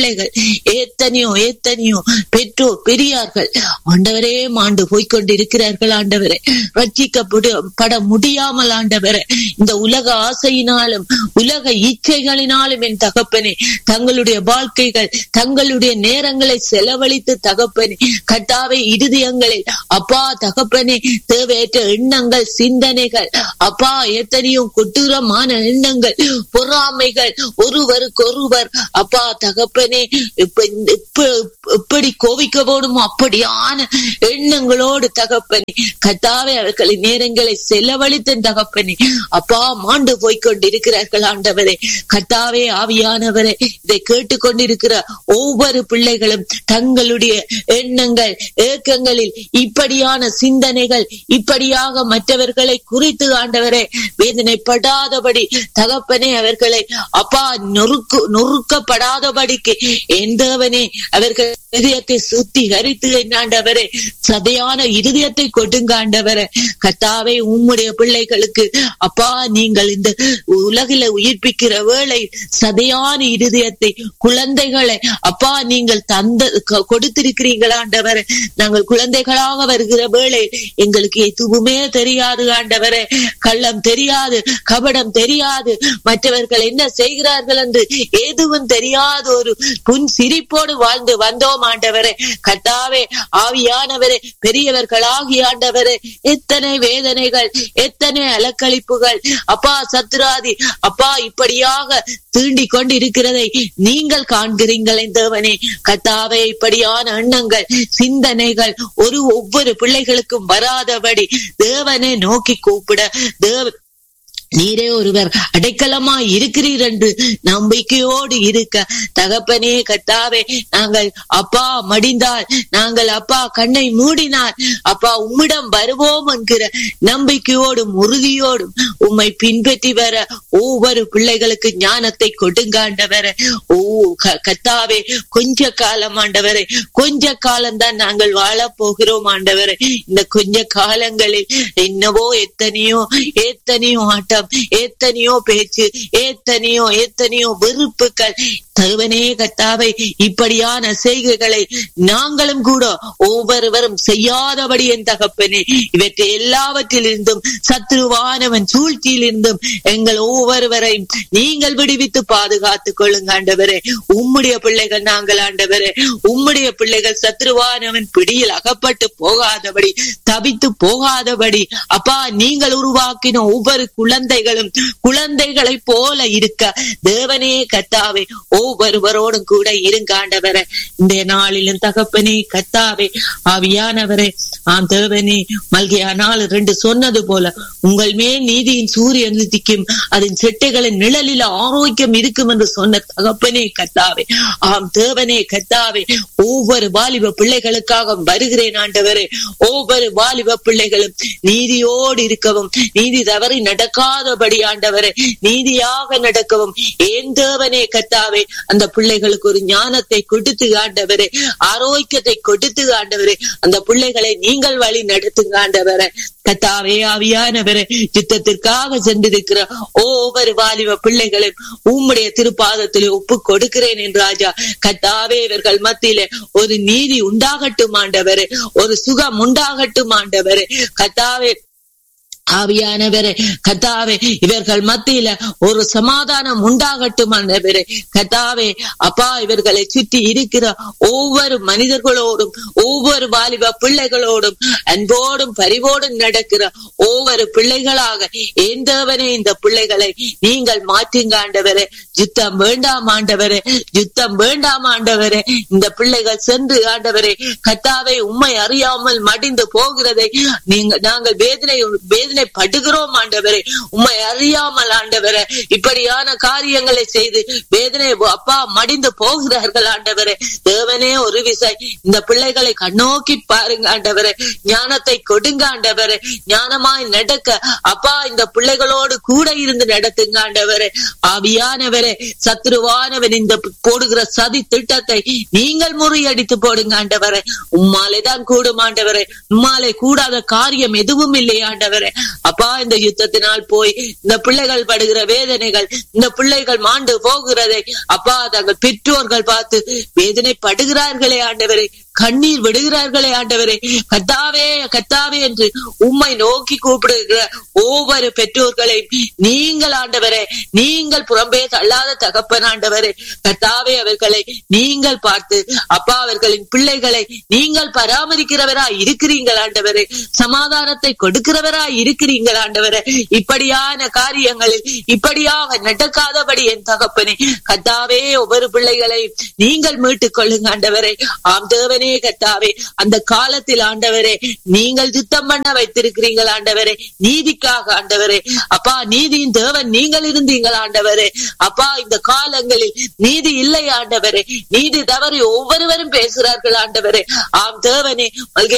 பிள்ளைகள் எத்தனையோ எத்தனையோ பெற்றோர் பெரியார்கள் ஆண்டவரே மாண்டு போய்கொண்டிருக்கிறார்கள் ஆண்டவரே ரட்சிக்கப்பட பட முடியாமல் ஆண்டவரே இந்த உலக ஆசையினாலும் உலக இச்சைகளினாலும் என் தகப்பனே தங்களுடைய வாழ்க்கைகள் தங்களுடைய நேரங்களை செலவழித்து தகப்பனே கட்டாவை இருதயங்களில் அப்பா தகப்பனே தேவையற்ற எண்ணங்கள் சிந்தனைகள் அப்பா எத்தனையோ கொடூரமான எண்ணங்கள் பொறாமைகள் ஒருவருக்கு ஒருவர் அப்பா தகப்பனே இப்ப இந்த- இப்ப எப்படி கோவிக்க போடுமோ அப்படியான எண்ணங்களோடு தகப்பனே கத்தாவே அவர்களின் நேரங்களை செலவழித்த தகப்பனே அப்பா மாண்டு போய்கொண்டிருக்கிறார்கள் ஆண்டவரே கத்தாவே ஆவியானவரே இதை கேட்டுக்கொண்டிருக்கிற ஒவ்வொரு பிள்ளைகளும் தங்களுடைய எண்ணங்கள் ஏக்கங்களில் இப்படியான சிந்தனைகள் இப்படியாக மற்றவர்களை குறித்து ஆண்டவரே வேதனைப்படாதபடி தகப்பனே அவர்களை அப்பா நொறுக்கு நொறுக்கப்படாதபடிக்கு எந்தவனே அவர்கள் இதயத்தை சுத்திகரித்து ஆண்டவரே சதையான இருதயத்தை கொடுங்க ஆண்டவரே கத்தாவே உம்முடைய பிள்ளைகளுக்கு அப்பா நீங்கள் இந்த உலகில உயிர்ப்பிக்கிற வேளை சதையான இருதயத்தை குழந்தைகளை அப்பா நீங்கள் தந்த க- கொடுத்திருக்கிறீங்களா ஆண்டவரே நாங்கள் குழந்தைகளாக வருகிற வேளை எங்களுக்கு எதுவுமே தெரியாது ஆண்டவரே கள்ளம் தெரியாது கபடம் தெரியாது மற்றவர்கள் என்ன செய்கிறார்கள் என்று எதுவும் தெரியாத ஒரு புன் சிரிப்போடு வாழ்ந்து வந்தோம் ஆண்டவரே கட்டாவே ஆவியானவரே பெரியவர்களாகி ஆண்டவரே எத்தனை வேதனைகள் எத்தனை அலக்களிப்புகள் அப்பா சத்ராதி அப்பா இப்படியாக தீண்டிக் கொண்டு இருக்கிறதை நீங்கள் காண்கிறீங்கள் தேவனே கத்தாவே இப்படியான எண்ணங்கள் சிந்தனைகள் ஒரு ஒவ்வொரு பிள்ளைகளுக்கும் வராதபடி தேவனை நோக்கி கூப்பிட தேவ நீரே ஒருவர் அடைக்கலமா இருக்கிறீர் என்று நம்பிக்கையோடு இருக்க தகப்பனே கத்தாவே நாங்கள் அப்பா மடிந்தால் நாங்கள் அப்பா கண்ணை மூடினால் அப்பா உம்மிடம் வருவோம் என்கிற நம்பிக்கையோடும் உறுதியோடும் உம்மை பின்பற்றி வர ஒவ்வொரு பிள்ளைகளுக்கு ஞானத்தை கொடுங்காண்டவர ஓ க- கத்தாவே கொஞ்ச காலம் ஆண்டவரே கொஞ்ச காலம்தான் நாங்கள் வாழப் போகிறோம் ஆண்டவரே இந்த கொஞ்ச காலங்களில் என்னவோ எத்தனையோ எத்தனையோ ஆட்டம் எத்தனையோ பேச்சு எத்தனையோ எத்தனையோ வெறுப்புகள் தேவனே கத்தாவை இப்படியான செய்கைகளை நாங்களும் கூட ஒவ்வொருவரும் செய்யாதபடி என் தகப்பனே இவற்றை எல்லாவற்றிலிருந்தும் சத்ருவானவன் சூழ்ச்சியிலிருந்தும் எங்கள் ஒவ்வொருவரையும் நீங்கள் விடுவித்து பாதுகாத்துக் கொள்ளுங்க ஆண்டவரே உம்முடைய பிள்ளைகள் நாங்கள் ஆண்டவரே உம்முடைய பிள்ளைகள் சத்ருவானவன் பிடியில் அகப்பட்டு போகாதபடி தவித்து போகாதபடி அப்பா நீங்கள் உருவாக்கின ஒவ்வொரு குழந்தைகளும் குழந்தைகளைப் போல இருக்க தேவனே கத்தாவே ஒவ்வொருவரோடும் கூட இருங்க ஆண்டவரே இந்த நாளிலும் தகப்பனே கத்தாவே ஆவியானவரே ஆம் தேவனே மல்கியா நாள் ரெண்டு சொன்னது போல உங்கள் மேல் நீதியின் சூரியன் உதிக்கும் அதன் செட்டைகளின் நிழலில் ஆரோக்கியம் இருக்கும் என்று சொன்ன தகப்பனே கத்தாவே ஆம் தேவனே கத்தாவே ஒவ்வொரு வாலிப பிள்ளைகளுக்காக வருகிறேன் ஆண்டவரே ஒவ்வொரு வாலிப பிள்ளைகளும் நீதியோடு இருக்கவும் நீதி தவறி நடக்காதபடி ஆண்டவரே நீதியாக நடக்கவும் ஏன் தேவனே கத்தாவே அந்த பிள்ளைகளுக்கு ஒரு ஞானத்தை கொடுத்து ஆண்டவரே ஆரோக்கியத்தை கொடுத்து ஆண்டவரே அந்த பிள்ளைகளை நீங்கள் வழி நடத்துங்க ஆண்டவரே கத்தாவே ஆவியானவரே யுத்தத்திற்காக சென்றிருக்கிற ஒவ்வொரு வாலிப பிள்ளைகளையும் உம்முடைய திருப்பாதத்திலே ஒப்பு கொடுக்கிறேன் என்று ராஜா கத்தாவே இவர்கள் மத்தியிலே ஒரு நீதி உண்டாகட்டும் ஆண்டவரே ஒரு சுகம் உண்டாகட்டும் ஆண்டவரே கத்தாவே ஆவியானவரே கத்தாவே இவர்கள் மத்தியில ஒரு சமாதானம் உண்டாகட்டும் ஆண்டவரே கத்தாவே அப்பா இவர்களை சுற்றி இருக்கிற ஒவ்வொரு மனிதர்களோடும் ஒவ்வொரு வாலிப பிள்ளைகளோடும் அன்போடும் பரிவோடும் நடக்கிற ஒவ்வொரு பிள்ளைகளாக எந்தவனே இந்த பிள்ளைகளை நீங்கள் மாற்றுங்க ஆண்டவரே யுத்தம் வேண்டாம் ஆண்டவரே யுத்தம் வேண்டாம் ஆண்டவரே இந்த பிள்ளைகள் சென்று ஆண்டவரே கத்தாவை உண்மை அறியாமல் மடிந்து போகிறதை நீங்க நாங்கள் வேதனை வேதனைப்படுகிறோம் ஆண்டவரே உண்மை அறியாமல் ஆண்டவரே இப்படியான காரியங்களை செய்து வேதனை அப்பா மடிந்து போகிறார்கள் ஆண்டவரே தேவனே ஒரு விசை இந்த பிள்ளைகளை கண்ணோக்கி பாருங்க ஆண்டவரே ஞானத்தை கொடுங்க ஆண்டவரே ஞானமாய் நடக்க அப்பா இந்த பிள்ளைகளோடு கூட இருந்து நடத்துங்க ஆண்டவரே ஆவியானவரே சத்ருவானவன் இந்த போடுகிற சதி திட்டத்தை நீங்கள் முறியடித்து போடுங்க ஆண்டவரே உம்மாலே தான் கூடும் ஆண்டவரே உம்மாலே கூடாத காரியம் எதுவும் இல்லை ஆண்டவரே அப்பா இந்த யுத்தத்தினால் போய் இந்த பிள்ளைகள் படுகிற வேதனைகள் இந்த பிள்ளைகள் மாண்டு போகிறதை அப்பா தங்கள் பெற்றோர்கள் பார்த்து வேதனைப்படுகிறார்களே ஆண்டவரே கண்ணீர் விடுகிறார்களே ஆண்டவரே கத்தாவே கத்தாவே என்று உம்மை நோக்கி கூப்பிடுகிற ஒவ்வொரு பெற்றோர்களை நீங்கள் ஆண்டவரே நீங்கள் புறம்பே தள்ளாத தகப்பன் ஆண்டவரே கத்தாவே அவர்களை நீங்கள் பார்த்து அப்பா அவர்களின் பிள்ளைகளை நீங்கள் பராமரிக்கிறவரா இருக்கிறீங்கள் ஆண்டவரே சமாதானத்தை கொடுக்கிறவரா இருக்கிறீங்கள் ஆண்டவரே இப்படியான காரியங்களில் இப்படியாக நடக்காதபடி என் தகப்பனே கத்தாவே ஒவ்வொரு பிள்ளைகளை நீங்கள் மீட்டுக் கொள்ளுங்க ஆண்டவரே ஆம் தேவனே கத்தாவே அந்த காலத்தில் ஆண்டவரே நீங்கள் யுத்தம் பண்ண வைத்திருக்கிறீர்கள் ஆண்டவரே நீதிக்காக ஆண்டவரே அப்பா நீதியின் தேவன் நீங்கள் இருந்தீங்கள் ஆண்டவரே அப்பா இந்த காலங்களில் நீதி இல்லை ஆண்டவரே நீதி தவறி ஒவ்வொருவரும் பேசுகிறார்கள் ஆண்டவரே ஆம் தேவனே மல்கே